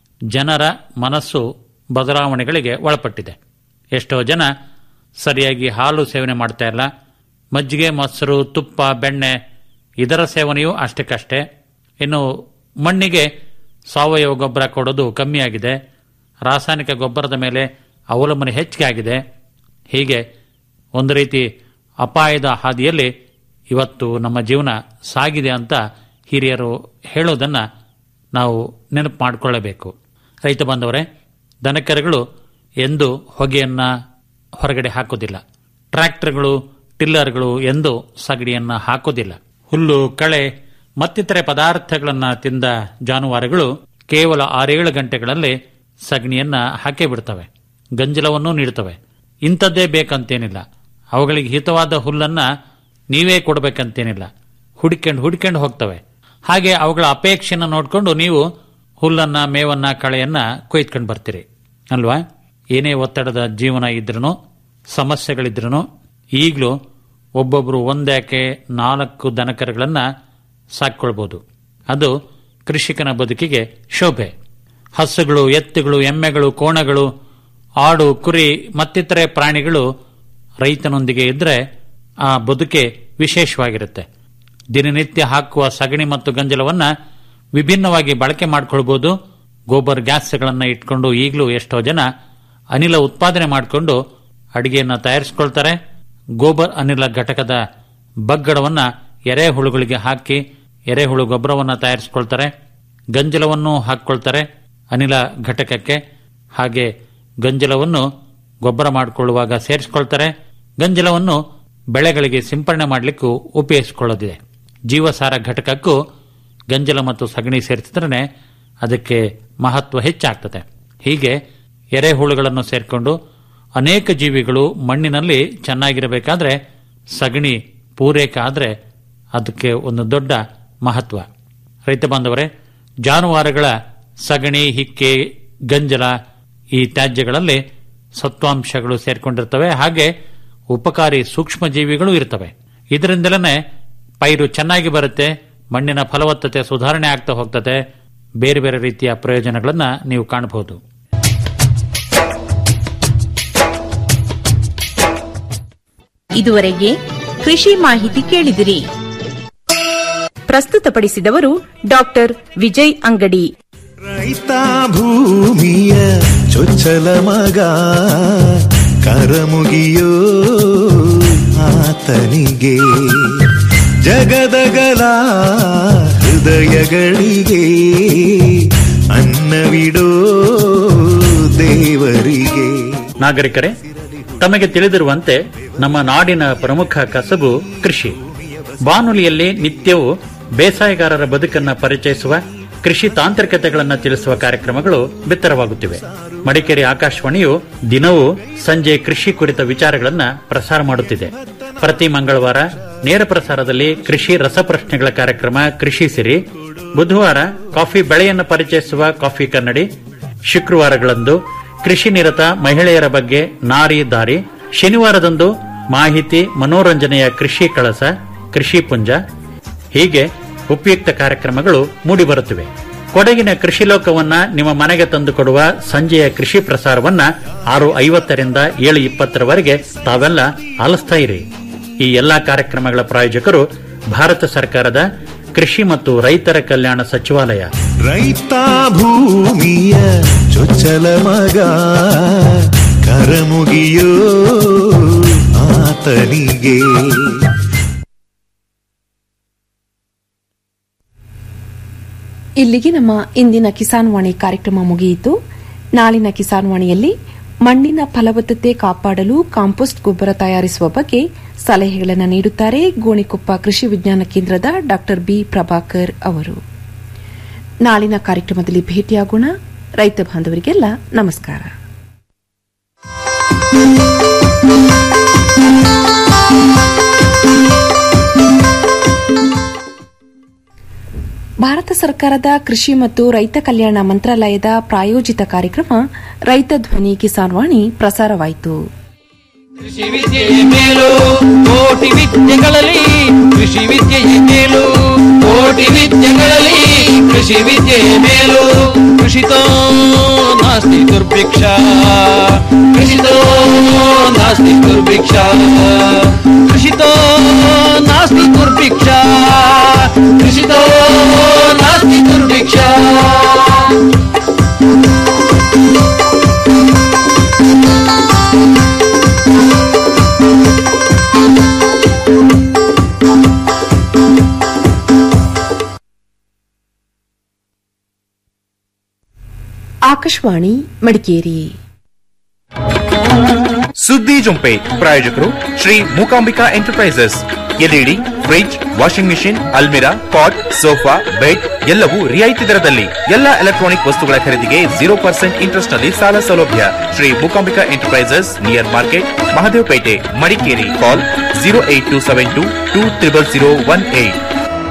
ಜನರ ಮನಸ್ಸು ಬದಲಾವಣೆಗಳಿಗೆ ಒಳಪಟ್ಟಿದೆ ಎಷ್ಟೋ ಜನ ಸರಿಯಾಗಿ ಹಾಲು ಸೇವನೆ ಮಾಡ್ತಾ ಇಲ್ಲ ಮಜ್ಜಿಗೆ ಮೊಸರು ತುಪ್ಪ ಬೆಣ್ಣೆ ಇದರ ಸೇವನೆಯೂ ಅಷ್ಟಕ್ಕಷ್ಟೇ ಇನ್ನು ಮಣ್ಣಿಗೆ ಸಾವಯವ ಗೊಬ್ಬರ ಕೊಡೋದು ಕಮ್ಮಿಯಾಗಿದೆ ರಾಸಾಯನಿಕ ಗೊಬ್ಬರದ ಮೇಲೆ ಅವಲಂಬನೆ ಹೆಚ್ಚಿಗೆ ಆಗಿದೆ ಹೀಗೆ ಒಂದು ರೀತಿ ಅಪಾಯದ ಹಾದಿಯಲ್ಲಿ ಇವತ್ತು ನಮ್ಮ ಜೀವನ ಸಾಗಿದೆ ಅಂತ ಹಿರಿಯರು ಹೇಳೋದನ್ನ ನಾವು ನೆನಪು ಮಾಡಿಕೊಳ್ಳಬೇಕು ರೈತ ಬಾಂಧವರೇ ದನಕರುಗಳು ಎಂದು ಹೊಗೆಯನ್ನ ಹೊರಗಡೆ ಹಾಕೋದಿಲ್ಲ ಟ್ರ್ಯಾಕ್ಟರ್ಗಳು ಟಿಲ್ಲರ್ಗಳು ಎಂದು ಸಗಡಿಯನ್ನ ಹಾಕೋದಿಲ್ಲ ಹುಲ್ಲು ಕಳೆ ಮತ್ತಿತರೆ ಪದಾರ್ಥಗಳನ್ನ ತಿಂದ ಜಾನುವಾರುಗಳು ಕೇವಲ ಆರೇಳು ಗಂಟೆಗಳಲ್ಲಿ ಸಗಣಿಯನ್ನ ಹಾಕೇ ಬಿಡ್ತವೆ ಗಂಜಲವನ್ನೂ ನೀಡುತ್ತವೆ ಇಂಥದ್ದೇ ಬೇಕಂತೇನಿಲ್ಲ ಅವುಗಳಿಗೆ ಹಿತವಾದ ಹುಲ್ಲನ್ನ ನೀವೇ ಕೊಡಬೇಕಂತೇನಿಲ್ಲ ಹುಡ್ಕೊಂಡು ಹುಡ್ಕೊಂಡು ಹೋಗ್ತವೆ ಹಾಗೆ ಅವುಗಳ ಅಪೇಕ್ಷೆನ ನೋಡಿಕೊಂಡು ನೀವು ಹುಲ್ಲನ್ನ ಮೇವನ್ನ ಕಳೆಯನ್ನ ಕೊಯ್ದ್ಕೊಂಡು ಬರ್ತೀರಿ ಅಲ್ವಾ ಏನೇ ಒತ್ತಡದ ಜೀವನ ಇದ್ರೂ ಸಮಸ್ಯೆಗಳಿದ್ರೂ ಈಗಲೂ ಒಬ್ಬೊಬ್ಬರು ಒಂದ್ಯಾಕೆ ನಾಲ್ಕು ದನಕರುಗಳನ್ನ ಸಾಕ್ಕೊಳ್ಬೋದು ಅದು ಕೃಷಿಕನ ಬದುಕಿಗೆ ಶೋಭೆ ಹಸುಗಳು ಎತ್ತುಗಳು ಎಮ್ಮೆಗಳು ಕೋಣಗಳು ಆಡು ಕುರಿ ಮತ್ತಿತರೆ ಪ್ರಾಣಿಗಳು ರೈತನೊಂದಿಗೆ ಇದ್ರೆ ಆ ಬದುಕೆ ವಿಶೇಷವಾಗಿರುತ್ತೆ ದಿನನಿತ್ಯ ಹಾಕುವ ಸಗಣಿ ಮತ್ತು ಗಂಜಲವನ್ನ ವಿಭಿನ್ನವಾಗಿ ಬಳಕೆ ಮಾಡಿಕೊಳ್ಬಹುದು ಗೋಬರ್ ಗ್ಯಾಸ್ಗಳನ್ನು ಇಟ್ಕೊಂಡು ಈಗಲೂ ಎಷ್ಟೋ ಜನ ಅನಿಲ ಉತ್ಪಾದನೆ ಮಾಡಿಕೊಂಡು ಅಡಿಗೆಯನ್ನ ತಯಾರಿಸಿಕೊಳ್ತಾರೆ ಗೋಬರ್ ಅನಿಲ ಘಟಕದ ಬಗ್ಗಡವನ್ನ ಎರೆಹುಳುಗಳಿಗೆ ಹಾಕಿ ಎರೆಹುಳು ಗೊಬ್ಬರವನ್ನು ತಯಾರಿಸಿಕೊಳ್ತಾರೆ ಗಂಜಲವನ್ನು ಹಾಕಿಕೊಳ್ತಾರೆ ಅನಿಲ ಘಟಕಕ್ಕೆ ಹಾಗೆ ಗಂಜಲವನ್ನು ಗೊಬ್ಬರ ಮಾಡಿಕೊಳ್ಳುವಾಗ ಸೇರಿಸಿಕೊಳ್ತಾರೆ ಗಂಜಲವನ್ನು ಬೆಳೆಗಳಿಗೆ ಸಿಂಪರಣೆ ಮಾಡಲಿಕ್ಕೂ ಉಪಯೋಗಿಸಿಕೊಳ್ಳೋದಿದೆ ಜೀವಸಾರ ಘಟಕಕ್ಕೂ ಗಂಜಲ ಮತ್ತು ಸಗಣಿ ಸೇರಿಸಿದ್ರೆ ಅದಕ್ಕೆ ಮಹತ್ವ ಹೆಚ್ಚಾಗ್ತದೆ ಹೀಗೆ ಎರೆಹುಳುಗಳನ್ನು ಸೇರಿಕೊಂಡು ಅನೇಕ ಜೀವಿಗಳು ಮಣ್ಣಿನಲ್ಲಿ ಚೆನ್ನಾಗಿರಬೇಕಾದ್ರೆ ಸಗಣಿ ಪೂರೈಕೆ ಆದರೆ ಅದಕ್ಕೆ ಒಂದು ದೊಡ್ಡ ಮಹತ್ವ ರೈತ ಬಾಂಧವರೇ ಜಾನುವಾರುಗಳ ಸಗಣಿ ಹಿಕ್ಕೆ ಗಂಜಲ ಈ ತ್ಯಾಜ್ಯಗಳಲ್ಲಿ ಸತ್ವಾಂಶಗಳು ಸೇರ್ಕೊಂಡಿರ್ತವೆ ಹಾಗೆ ಉಪಕಾರಿ ಸೂಕ್ಷ್ಮ ಜೀವಿಗಳು ಇರ್ತವೆ ಇದರಿಂದಲೇ ಪೈರು ಚೆನ್ನಾಗಿ ಬರುತ್ತೆ ಮಣ್ಣಿನ ಫಲವತ್ತತೆ ಸುಧಾರಣೆ ಆಗ್ತಾ ಹೋಗ್ತದೆ ಬೇರೆ ಬೇರೆ ರೀತಿಯ ಪ್ರಯೋಜನಗಳನ್ನ ನೀವು ಕಾಣಬಹುದು ಇದುವರೆಗೆ ಕೃಷಿ ಮಾಹಿತಿ ಕೇಳಿದಿರಿ ಪ್ರಸ್ತುತಪಡಿಸಿದವರು ಡಾಕ್ಟರ್ ವಿಜಯ್ ಅಂಗಡಿ ರೈತ ಭೂಮಿಯ ಚೊಚ್ಚಲ ಮಗ ಕರಮುಗಿಯೋ ಆತನಿಗೆ ಜಗದಗಲ ಹೃದಯಗಳಿಗೆ ಅನ್ನವಿಡೋ ದೇವರಿಗೆ ನಾಗರಿಕರೇ ತಮಗೆ ತಿಳಿದಿರುವಂತೆ ನಮ್ಮ ನಾಡಿನ ಪ್ರಮುಖ ಕಸಬು ಕೃಷಿ ಬಾನುಲಿಯಲ್ಲಿ ನಿತ್ಯವೂ ಬೇಸಾಯಗಾರರ ಬದುಕನ್ನ ಪರಿಚಯಿಸುವ ಕೃಷಿ ತಾಂತ್ರಿಕತೆಗಳನ್ನು ತಿಳಿಸುವ ಕಾರ್ಯಕ್ರಮಗಳು ಬಿತ್ತರವಾಗುತ್ತಿವೆ ಮಡಿಕೇರಿ ಆಕಾಶವಾಣಿಯು ದಿನವೂ ಸಂಜೆ ಕೃಷಿ ಕುರಿತ ವಿಚಾರಗಳನ್ನ ಪ್ರಸಾರ ಮಾಡುತ್ತಿದೆ ಪ್ರತಿ ಮಂಗಳವಾರ ನೇರ ಪ್ರಸಾರದಲ್ಲಿ ಕೃಷಿ ರಸಪ್ರಶ್ನೆಗಳ ಕಾರ್ಯಕ್ರಮ ಕೃಷಿ ಸಿರಿ ಬುಧವಾರ ಕಾಫಿ ಬೆಳೆಯನ್ನು ಪರಿಚಯಿಸುವ ಕಾಫಿ ಕನ್ನಡಿ ಶುಕ್ರವಾರಗಳಂದು ಕೃಷಿ ನಿರತ ಮಹಿಳೆಯರ ಬಗ್ಗೆ ನಾರಿ ದಾರಿ ಶನಿವಾರದಂದು ಮಾಹಿತಿ ಮನೋರಂಜನೆಯ ಕೃಷಿ ಕಳಸ ಕೃಷಿ ಪುಂಜ ಹೀಗೆ ಉಪಯುಕ್ತ ಕಾರ್ಯಕ್ರಮಗಳು ಮೂಡಿಬರುತ್ತಿವೆ ಕೊಡಗಿನ ಕೃಷಿ ಲೋಕವನ್ನ ನಿಮ್ಮ ಮನೆಗೆ ತಂದು ಕೊಡುವ ಸಂಜೆಯ ಕೃಷಿ ಪ್ರಸಾರವನ್ನ ಆರು ಐವತ್ತರಿಂದ ಏಳು ಇಪ್ಪತ್ತರವರೆಗೆ ತಾವೆಲ್ಲ ಆಲಿಸ್ತಾ ಇರಿ ಈ ಎಲ್ಲಾ ಕಾರ್ಯಕ್ರಮಗಳ ಪ್ರಾಯೋಜಕರು ಭಾರತ ಸರ್ಕಾರದ ಕೃಷಿ ಮತ್ತು ರೈತರ ಕಲ್ಯಾಣ ಸಚಿವಾಲಯ ರೈತ ಭೂಮಿಯ ಚೊಚ್ಚಲ ಮಗ ಕರಮುಗಿಯೋ ಆತನಿಗೆ ಇಲ್ಲಿಗೆ ನಮ್ಮ ಇಂದಿನ ಕಿಸಾನ್ ವಾಣಿ ಕಾರ್ಯಕ್ರಮ ಮುಗಿಯಿತು ನಾಳಿನ ಕಿಸಾನ್ ವಾಣಿಯಲ್ಲಿ ಮಣ್ಣಿನ ಫಲವತ್ತತೆ ಕಾಪಾಡಲು ಕಾಂಪೋಸ್ಟ್ ಗೊಬ್ಬರ ತಯಾರಿಸುವ ಬಗ್ಗೆ ಸಲಹೆಗಳನ್ನು ನೀಡುತ್ತಾರೆ ಗೋಣಿಕೊಪ್ಪ ಕೃಷಿ ವಿಜ್ಞಾನ ಕೇಂದ್ರದ ಡಾ ಬಿ ಪ್ರಭಾಕರ್ ಅವರು ನಾಳಿನ ಕಾರ್ಯಕ್ರಮದಲ್ಲಿ ಭೇಟಿಯಾಗೋಣ ರೈತ ಬಾಂಧವರಿಗೆಲ್ಲ ನಮಸ್ಕಾರ ಭಾರತ ಸರ್ಕಾರದ ಕೃಷಿ ಮತ್ತು ರೈತ ಕಲ್ಯಾಣ ಮಂತ್ರಾಲಯದ ಪ್ರಾಯೋಜಿತ ಕಾರ್ಯಕ್ರಮ ರೈತ ಧ್ವನಿ ಕಿಸಾನ್ ವಾಣಿ ಪ್ರಸಾರವಾಯಿತು ಕೃಷಿ ವಿದ್ಯೆಯ ಮೇಲು ಕೋಟಿ ವಿದ್ಯೆಗಳಲ್ಲಿ ಕೃಷಿ ವಿದ್ಯೆಯ ಮೇಲು ಕೋಟಿ ವಿದ್ಯೆಗಳಲ್ಲಿ ಕೃಷಿ ವಿದ್ಯೆಯ ಮೇಲು ಕೃಷಿತೋ ನಾಸ್ತಿ ದುರ್ಭಿಕ್ಷ ಕೃಷಿತೋ ನಾಸ್ತಿ ದುರ್ಭಿಕ್ಷ ಕೃಷಿತೋ ನಾಸ್ತಿ ದುರ್ಭಿಕ್ಷ ಕೃಷಿತೋ ನಾಸ್ತಿ ದುರ್ಭಿಕ್ಷ ಆಕಾಶವಾಣಿ ಮಡಿಕೇರಿ ಸುದ್ದಿ ಜೊಂಪೆ ಪ್ರಾಯೋಜಕರು Shri Mookambika Enterprises LED fridge washing machine ಅಲ್ಮಿರಾ ಪಾಟ್ ಸೋಫಾ ಬೆಡ್ ಎಲ್ಲವೂ ರಿಯಾಯಿತಿ ದರದಲ್ಲಿ ಎಲ್ಲ ಎಲೆಕ್ಟ್ರಾನಿಕ್ ವಸ್ತುಗಳ ಖರೀದಿಗೆ ಜೀರೋ ಪರ್ಸೆಂಟ್ ಇಂಟ್ರೆಸ್ಟ್ ನಲ್ಲಿ ಸಾಲ ಸೌಲಭ್ಯ Shri Mookambika Enterprises near market Mahadevapete Madikeri call zero eight two seven two two triple zero one eight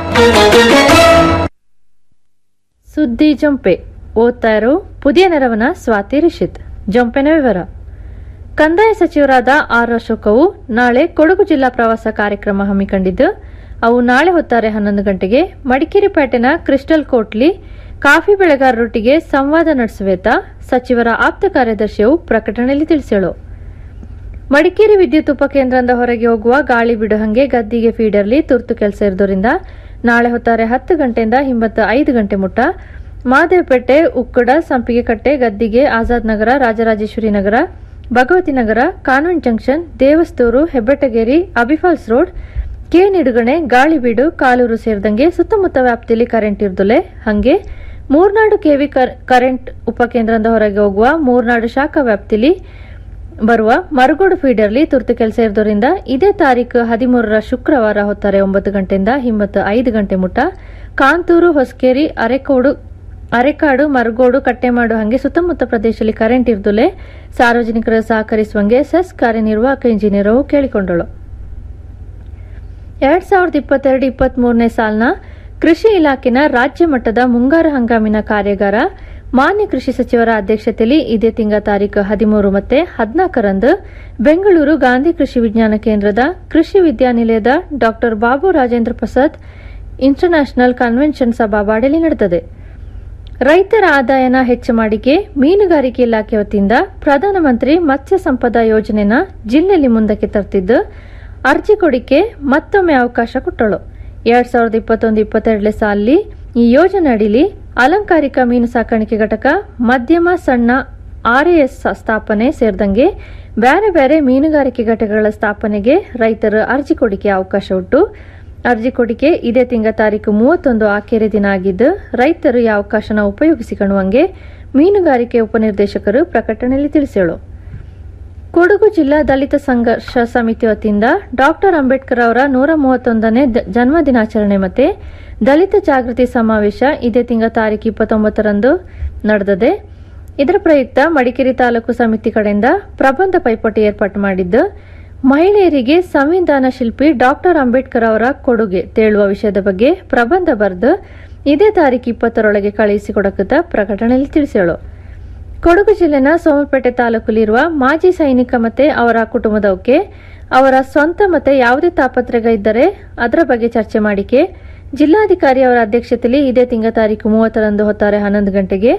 ಸುದ್ದಿ ಜೊಂಪೆ ಓದ್ತಾ ಇರೋ ಪುದಿಯ ನೆರವನ ಸ್ವಾತಿ ರಿಷಿತ್ ಜೊಂಪೆನ ವಿವರ ಕಂದಾಯ ಸಚಿವರಾದ ಆರ್ ಅಶೋಕವು ನಾಳೆ ಕೊಡಗು ಜಿಲ್ಲಾ ಪ್ರವಾಸ ಕಾರ್ಯಕ್ರಮ ಹಮ್ಮಿಕೊಂಡಿದ್ದು ಅವು ನಾಳೆ ಹೊತ್ತಾರೆ ಹನ್ನೊಂದು ಗಂಟೆಗೆ ಮಡಿಕೇರಿ ಪೇಟೆನ ಕ್ರಿಸ್ಟಲ್ ಕೋಟ್ಲಿ ಕಾಫಿ ಬೆಳೆಗಾರರೊಟ್ಟಿಗೆ ಸಂವಾದ ನಡೆಸುವೇತ ಸಚಿವರ ಆಪ್ತ ಕಾರ್ಯದರ್ಶಿಯು ಪ್ರಕಟಣೆಯಲ್ಲಿ ತಿಳಿಸಳು ಮಡಿಕೇರಿ ವಿದ್ಯುತ್ ಉಪಕೇಂದ್ರದಿಂದ ಹೊರಗೆ ಹೋಗುವ ಗಾಳಿ ಬಿಡುಹಂಗೆ ಗದ್ದಿಗೆ ಫೀಡರ್ಲಿ ತುರ್ತು ಕೆಲಸ ಇರೋದ್ರಿಂದ ನಾಳೆ ಹೊತ್ತಾರೆ ಹತ್ತು ಗಂಟೆಯಿಂದ ಹಿಂಬತ್ತು ಐದು ಗಂಟೆ ಮುಟ್ಟ ಮಾದೇವಪೇಟೆ Ukkada Sampigekatte Gaddige Azad Nagar Rajarajeshwari Nagar Bhagavati Nagar convent junction Devasthur Hebbettageri Abbi Falls road K Nidugane Galibeedu Kaloor ಸೇರಿದಂಗೆ ಸುತ್ತಮುತ್ತ ವ್ಯಾಪ್ತಿಯಲ್ಲಿ ಕರೆಂಟ್ ಇರ್ದುಲೆ ಹಂಗೆ ಮೂರ್ನಾಡು ಕೆವಿ ಕರೆಂಟ್ ಉಪಕೇಂದ್ರದಿಂದ ಹೊರಗೆ ಹೋಗುವ ಮೂರ್ನಾಡು ಶಾಖಾ ವ್ಯಾಪ್ತಿಲಿ ಬರುವ ಮರಗೋಡು ಫೀಡರ್ಲಿ ತುರ್ತು ಕೆಲಸ ಇರೋದ್ರಿಂದ ಇದೇ ತಾರೀಕು ಹದಿಮೂರರ ಶುಕ್ರವಾರ ಹೊತ್ತಾರೆ ಒಂಬತ್ತು ಗಂಟೆಯಿಂದ ಹಿಂಬತ್ತು ಐದು ಗಂಟೆ ಮುಟ್ಟ ಕಾಂತೂರು ಹೊಸಕೇರಿ ಅರೆಕೋಡು ಅರೆಕಾಡು ಮರಗೋಡು ಕಟ್ಟೆಮಾಡು ಹಂಗೆ ಸುತ್ತಮುತ್ತ ಪ್ರದೇಶದಲ್ಲಿ ಕರೆಂಟ್ ಇರ್ದುಲೆ ಸಾರ್ವಜನಿಕರು ಸಹಕರಿಸುವಂಗೆ ಸೆಸ್ ಕಾರ್ಯನಿರ್ವಾಹಕ ಇಂಜಿನಿಯರ್ ಕೇಳಿಕೊಂಡಳು ಎರಡ್ ಸಾವಿರದ ಇಪ್ಪತ್ತೆರಡು ಇಪ್ಪತ್ತ್ ಮೂರನೇ ಸಾಲಿನ ಕೃಷಿ ಇಲಾಖೆನ ರಾಜ್ಯ ಮಟ್ಟದ ಮುಂಗಾರು ಹಂಗಾಮಿನ ಕಾರ್ಯಾಗಾರ ಮಾನ್ಯ ಕೃಷಿ ಸಚಿವರ ಅಧ್ಯಕ್ಷತೆಯಲ್ಲಿ ಇದೇ ತಿಂಗಳ ತಾರೀಕು ಹದಿಮೂರು ಮತ್ತೆ ಹದಿನಾಲ್ಕರಂದು ಬೆಂಗಳೂರು ಗಾಂಧಿ ಕೃಷಿ ವಿಜ್ಞಾನ ಕೇಂದ್ರದ ಕೃಷಿ ವಿದ್ಯಾನಿಲಯದ ಡಾ ಬಾಬು ರಾಜೇಂದ್ರ ಪ್ರಸಾದ್ ಇಂಟರ್ನ್ಯಾಷನಲ್ ಕನ್ವೆನ್ಷನ್ ಸಭಾವಾಡಿಯಲ್ಲಿ ನಡೆದಿದೆ ರೈತರ ಆದಾಯನ ಹೆಚ್ಚು ಮಾಡಿಕೆ ಮೀನುಗಾರಿಕೆ ಇಲಾಖೆ ವತಿಯಿಂದ ಪ್ರಧಾನಮಂತ್ರಿ ಮತ್ಸ್ಯ ಸಂಪದ ಯೋಜನೆನ ಜಿಲ್ಲೆಯಲ್ಲಿ ಮುಂದಕ್ಕೆ ತರ್ತಿದ್ದು ಅರ್ಜಿ ಕೊಡಿಕೆ ಮತ್ತೊಮ್ಮೆ ಅವಕಾಶ ಕೊಟ್ಟಳು ಎರಡ್ ಸಾವಿರದ ಇಪ್ಪತ್ತೊಂದು ಇಪ್ಪತ್ತೆರಡನೇ ಸಾಲಿ ಈ ಯೋಜನೆ ಅಡಿಲಿ ಅಲಂಕಾರಿಕ ಮೀನು ಸಾಕಾಣಿಕೆ ಘಟಕ ಮಧ್ಯಮ ಸಣ್ಣ ಆರ್ಎಎಸ್ ಸ್ಥಾಪನೆ ಸೇರಿದಂಗೆ ಬೇರೆ ಬೇರೆ ಮೀನುಗಾರಿಕೆ ಘಟಕಗಳ ಸ್ಥಾಪನೆಗೆ ರೈತರು ಅರ್ಜಿ ಕೊಡಿಕೆ ಅವಕಾಶ ಉಂಟು ಅರ್ಜಿ ಕೊಡಿಕೆ ಇದೇ ತಿಂಗಳ ತಾರೀಕು ಮೂವತ್ತೊಂದು ಆಖೇರಿ ದಿನ ಆಗಿದ್ದು ರೈತರು ಈ ಅವಕಾಶನ ಉಪಯೋಗಿಸಿಕೊಳ್ಳುವಂಗೆ ಮೀನುಗಾರಿಕೆ ಉಪನಿರ್ದೇಶಕರು ಪ್ರಕಟಣೆಯಲ್ಲಿ ತಿಳಿಸೇಳು ಕೊಡಗು ಜಿಲ್ಲಾ ದಲಿತ ಸಂಘರ್ಷ ಸಮಿತಿ ವತಿಯಿಂದ ಡಾಕ್ಟರ್ ಅಂಬೇಡ್ಕರ್ ಅವರ ನೂರ ಮೂವತ್ತೊಂದನೇ ದ- ಜನ್ಮ ದಿನಾಚರಣೆ ಮತ್ತೆ ದಲಿತ ಜಾಗೃತಿ ಸಮಾವೇಶ ಇದೇ ತಿಂಗಳ ತಾರೀಕು ಇಪ್ಪತ್ತೊಂಬತ್ತರಂದು ನಡೆದಿದೆ ಇದರ ಪ್ರಯುಕ್ತ ಮಡಿಕೇರಿ ತಾಲೂಕು ಸಮಿತಿ ಕಡೆಯಿಂದ ಪ್ರಬಂಧ ಪೈಪೋಟಿ ಏರ್ಪಾಟು ಮಾಡಿದ್ದು ಮಹಿಳೆಯರಿಗೆ ಸಂವಿಧಾನ ಶಿಲ್ಪಿ ಡಾಕ್ಟರ್ ಅಂಬೇಡ್ಕರ್ ಅವರ ಕೊಡುಗೆ ತೇಳುವ ವಿಷಯದ ಬಗ್ಗೆ ಪ್ರಬಂಧ ಬರೆದು ಇದೇ ತಾರೀಕು ಇಪ್ಪತ್ತರೊಳಗೆ ಕಳುಹಿಸಿಕೊಡಕುತ್ತ ಪ್ರಕಟಣೆಯಲ್ಲಿ ತಿಳಿಸೇಳು ಕೊಡಗು ಜಿಲ್ಲೆನ ಸೋಮಪೇಟೆ ತಾಲೂಕಲ್ಲಿರುವ ಮಾಜಿ ಸೈನಿಕ ಮತ್ತೆ ಅವರ ಕುಟುಂಬದವಕ್ಕೆ ಅವರ ಸ್ವಂತ ಮತ್ತೆ ಯಾವುದೇ ತಾಪತ್ರಯ ಇದ್ದರೆ ಅದರ ಬಗ್ಗೆ ಚರ್ಚೆ ಮಾಡಿಕೆ ಜಿಲ್ಲಾಧಿಕಾರಿ ಅವರ ಅಧ್ಯಕ್ಷತೆಯಲ್ಲಿ ಇದೇ ತಿಂಗಳ ತಾರೀಕು ಮೂವತ್ತರಂದು ಹೊತ್ತಾರೆ ಹನ್ನೊಂದು ಗಂಟೆಗೆ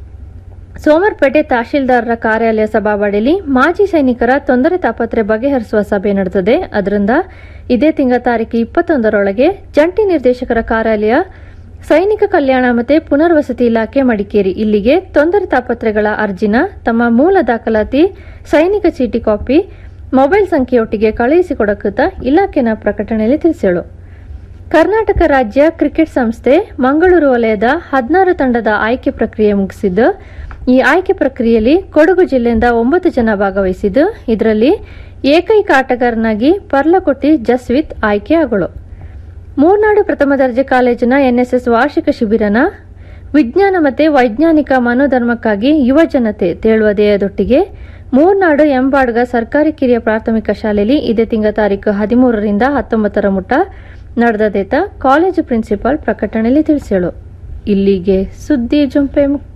ಸೋಮರ್ಪೇಟೆ ತಹಶೀಲ್ದಾರರ ಕಾರ್ಯಾಲಯ ಸಭಾವಾಡಿಯಲ್ಲಿ ಮಾಜಿ ಸೈನಿಕರ ತೊಂದರೆ ತಾಪತ್ರೆ ಬಗೆಹರಿಸುವ ಸಭೆ ನಡೆದಿದೆ ಅದರಿಂದ ಇದೇ ತಿಂಗಳ ತಾರೀಕು ಇಪ್ಪತ್ತೊಂದರೊಳಗೆ ಜಂಟಿ ನಿರ್ದೇಶಕರ ಕಾರ್ಯಾಲಯ ಸೈನಿಕ ಕಲ್ಯಾಣ ಮತ್ತು ಪುನರ್ವಸತಿ ಇಲಾಖೆ ಮಡಿಕೇರಿ ಇಲ್ಲಿಗೆ ತೊಂದರೆ ತಾಪತ್ರೆಗಳ ಅರ್ಜಿನ ತಮ್ಮ ಮೂಲ ದಾಖಲಾತಿ ಸೈನಿಕ ಚೀಟಿ ಕಾಪಿ ಮೊಬೈಲ್ ಸಂಖ್ಯೆಯೊಟ್ಟಿಗೆ ಕಳುಹಿಸಿಕೊಡಕುತ್ತ ಇಲಾಖೆನ ಪ್ರಕಟಣೆಯಲ್ಲಿ ತಿಳಿಸೇಳು ಕರ್ನಾಟಕ ರಾಜ್ಯ ಕ್ರಿಕೆಟ್ ಸಂಸ್ಥೆ ಮಂಗಳೂರು ವಲಯದ ಹದಿನಾರು ತಂಡದ ಆಯ್ಕೆ ಪ್ರಕ್ರಿಯೆ ಮುಗಿಸಿದ್ದು ಈ ಆಯ್ಕೆ ಪ್ರಕ್ರಿಯೆಯಲ್ಲಿ ಕೊಡಗು ಜಿಲ್ಲೆಯಿಂದ ಒಂಬತ್ತು ಜನ ಭಾಗವಹಿಸಿದ್ದು ಇದರಲ್ಲಿ ಏಕೈಕ ಆಟಗಾರನಾಗಿ ಪರ್ಲಕೊಟ್ಟಿ ಜಸ್ವಿತ್ ಆಯ್ಕೆಯಾಗಳು ಮೂರ್ನಾಡು ಪ್ರಥಮ ದರ್ಜೆ ಕಾಲೇಜಿನ ಎನ್ಎಸ್ಎಸ್ ವಾರ್ಷಿಕ ಶಿಬಿರನ ವಿಜ್ಞಾನ ಮತ್ತು ವೈಜ್ಞಾನಿಕ ಮನೋಧರ್ಮಕ್ಕಾಗಿ ಯುವ ಜನತೆ ತೇಳುವ ಧ್ಯೇಯದೊಟ್ಟಿಗೆ ಮೂರ್ನಾಡು ಎಂಬಾಡ್ಗ ಸರ್ಕಾರಿ ಕಿರಿಯ ಪ್ರಾಥಮಿಕ ಶಾಲೆಯಲ್ಲಿ ಇದೇ ತಿಂಗಳ ತಾರೀಕು ಹದಿಮೂರರಿಂದ ಹತ್ತೊಂಬತ್ತರ ಮುಟ ನಡೆದದೇತ ಕಾಲೇಜು ಪ್ರಿನ್ಸಿಪಾಲ್ ಪ್ರಕಟಣೆಯಲ್ಲಿ ತಿಳಿಸೇಳು ಇಲ್ಲಿಗೆ ಸುದ್ದಿ ಜುಂಪೆ ಮುಕ್ತ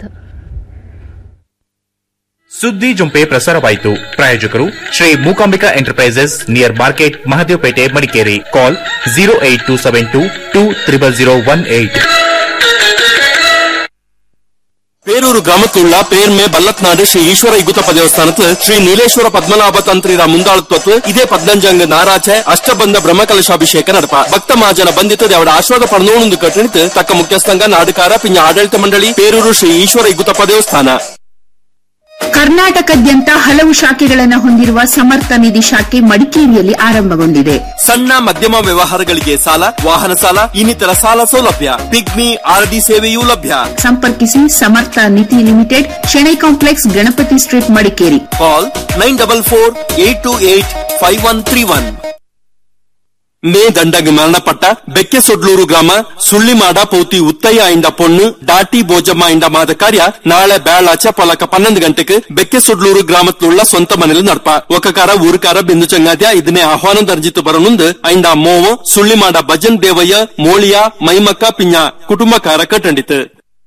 ಸುದ್ದಿ ಜುಂಪೆ ಪ್ರಸಾರವಾಯಿತು ಪ್ರಾಯೋಜಕರು Shri Mookambika Enterprises near market Mahadevapete Madikeri call zero eight two seven two two triple zero one eight Peroor ഗ്രാമത്തിലുള്ള പേർമെ ബല്ലത്നാട് ശ്രീ ഈശ്വര ഇഗുത്തപ്പ ದೇವಸ್ಥಾನത്ത് ಶ್ರೀ ನೀಲೇಶ್ವರ ಪದ್ಮನಾಭ ತಂತ್ರಿರ ಮುಂದಾಳತ್ವತ್ತು ಇದೇ ಪದ್ನಂಜಂಗ್ ನಾರಾಚೆ ಅಷ್ಟಬಂಧ ಬ್ರಹ್ಮಕಲಶಾಭಿಷೇಕ ನಡಪ ಭಕ್ತ ಮಹಾಜನ ಬಂದಿತ್ತು ಅವರ ಆಶ್ವಾದ ಪಡೆದೋಣಂದು ಕಟ್ಟಣಿತು ತಕ್ಕ ಮುಖ್ಯಸ್ಥಂಗ ನಾಡಕಾರ ಪಿಂಜ ಆಡಳಿತ ಮಂಡಳಿ ಪೇರೂರು ಶ್ರೀ ಈಶ್ವರ ಇಗುತ್ತಪ್ಪ ದೇವಸ್ಥಾನ ಕರ್ನಾಟಕದ್ಯಂತ ಹಲವು ಶಾಖೆಗಳನ್ನು ಹೊಂದಿರುವ ಸಮರ್ಥ ನಿಧಿ ಶಾಖೆ ಮಡಿಕೇರಿಯಲ್ಲಿ ಆರಂಭಗೊಂಡಿದೆ ಸಣ್ಣ ಮಧ್ಯಮ ವ್ಯವಹಾರಗಳಿಗೆ ಸಾಲ ವಾಹನ ಸಾಲ ಇನ್ನಿತರ ಸಾಲ ಸೌಲಭ್ಯ ಪಿಗ್ಮಿ ಆರ್ಡಿ ಸೇವೆಯೂ ಲಭ್ಯ ಸಂಪರ್ಕಿಸಿ Samartha Nidhi Limited Shenoy Complex Ganapati Street Madikeri call nine double four eight two eight five one three one May ದಂಡಗೆ ಮರಣಪಟ್ಟ ಬೆಕ್ಕೆ ಸೊಡ್ಲೂರು ಗ್ರಾಮ ಸುಳ್ಳಿಮಾಡ ಪೌತಿ ಉತ್ತಯ್ಯ ಇಂಡ ಪೊಣ್ಣು ಡಾಟಿ ಬೋಜಮ್ಮ ಇಂಡ ಮಾದ ಕಾರ್ಯ ನಾಳೆ ಬೇಳಾಚ ಪೊಲಕ ಪನ್ನೊಂದು ಗಂಟೆಗೆ ಬೆಕ್ಕೆ ಸೊಡ್ಲೂರು ಗ್ರಾಮತ್ലുള്ള ಸ್ವಂತ ಮನೇಲಿ ನಡ್ಪ ಒಕ್ಕಕಾರ ಊರುಕಾರ ಬಿಂದು ಚಂಗಾದ್ಯ ಇದನ್ನೇ ಆಹ್ವಾನ ದರ್ಜಿತು ಬರನುಂದು ಐಂಡ ಮೋವ ಸುಳ್ಳಿಮಾಡ ಭಜನ್ ದೇವಯ್ಯ ಮೋಳಿಯ ಮೈಮಕ್ಕ ಪಿಂಜ ಕುಟುಂಬಕಾರ ಕಟ್ಟಂಡಿತು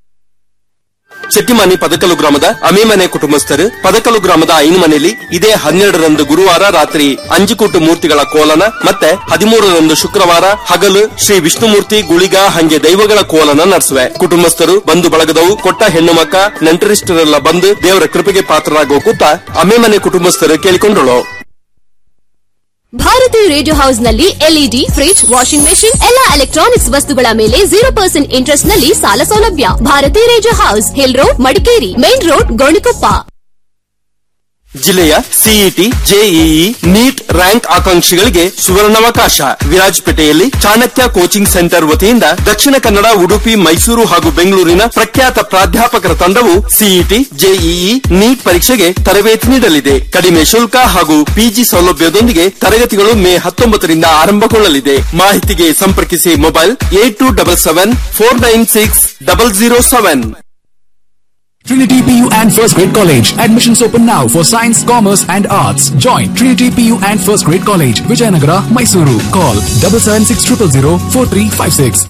ಚೆಟ್ಟಿಮನಿ ಪದಕಲು ಗ್ರಾಮದ ಅಮೀಮನೆ ಕುಟುಂಬಸ್ಥರು ಪದಕಲು ಗ್ರಾಮದ ಐನು ಮನೆಯಲ್ಲಿ ಇದೇ ಹನ್ನೆರಡರಂದು ಗುರುವಾರ ರಾತ್ರಿ ಅಂಜಿಕುಟ್ಟು ಮೂರ್ತಿಗಳ ಕೋಲನ ಮತ್ತೆ ಹದಿಮೂರರಂದು ಶುಕ್ರವಾರ ಹಗಲು ಶ್ರೀ ವಿಷ್ಣುಮೂರ್ತಿ ಗುಳಿಗ ಹಂಗೆ ದೈವಗಳ ಕೋಲನ ನಡೆಸುವೆ ಕುಟುಂಬಸ್ಥರು ಬಂಧು ಬಳಗದವು ಕೊಟ್ಟ ಹೆಣ್ಣು ಮಕ್ಕ ನೆಂಟರಿಷ್ಟರೆಲ್ಲ ಬಂದು ದೇವರ ಕೃಪೆಗೆ ಪಾತ್ರರಾಗುವ ಕೂತ ಅಮೀಮನೆ ಕುಟುಂಬಸ್ಥರು ಕೇಳಿಕೊಂಡಳು ಭಾರತಿ ರೇಡಿಯೋ ಹೌಸ್ ನಲ್ಲಿ ಎಲ್ಇಡಿ ಫ್ರಿಡ್ಜ್ ವಾಷಿಂಗ್ ಮೆಷಿನ್ ಎಲ್ಲಾ ಎಲೆಕ್ಟ್ರಾನಿಕ್ಸ್ ವಸ್ತುಗಳ ಮೇಲೆ ಜೀರೋ ಪರ್ಸೆಂಟ್ ಇಂಟ್ರೆಸ್ಟ್ ನಲ್ಲಿ ಸಾಲ ಸೌಲಭ್ಯ Bharati Radio House Hill Road Madikeri main road Gonikoppa ಜಿಲ್ಲೆಯ ಸಿಇಟಿ ಜೆಇಇ ನೀಟ್ ರ್ಯಾಂಕ್ ಆಕಾಂಕ್ಷಿಗಳಿಗೆ ಸುವರ್ಣಾವಕಾಶ ವಿರಾಜಪೇಟೆಯಲ್ಲಿ ಚಾಣಕ್ಯ ಕೋಚಿಂಗ್ ಸೆಂಟರ್ ವತಿಯಿಂದ ದಕ್ಷಿಣ ಕನ್ನಡ ಉಡುಪಿ ಮೈಸೂರು ಹಾಗೂ ಬೆಂಗಳೂರಿನ ಪ್ರಖ್ಯಾತ ಪ್ರಾಧ್ಯಾಪಕರ ತಂಡವು ಸಿಇಟಿ ಜೆಇಇ ನೀಟ್ ಪರೀಕ್ಷೆಗೆ ತರಬೇತಿ ನೀಡಲಿದೆ ಕಡಿಮೆ ಶುಲ್ಕ ಹಾಗೂ ಪಿಜಿ ಸೌಲಭ್ಯದೊಂದಿಗೆ ತರಗತಿಗಳು ಮೇ ಹತ್ತೊಂಬತ್ತರಿಂದ ಆರಂಭಗೊಳ್ಳಲಿದೆ ಮಾಹಿತಿಗೆ ಸಂಪರ್ಕಿಸಿ mobile eight two double seven four nine six double zero seven Trinity PU and First Grade College. Admissions open now for Science, Commerce and Arts. Join Trinity PU and First Grade College, Vijayanagara, Mysuru. Call double seven six triple zero four three five six.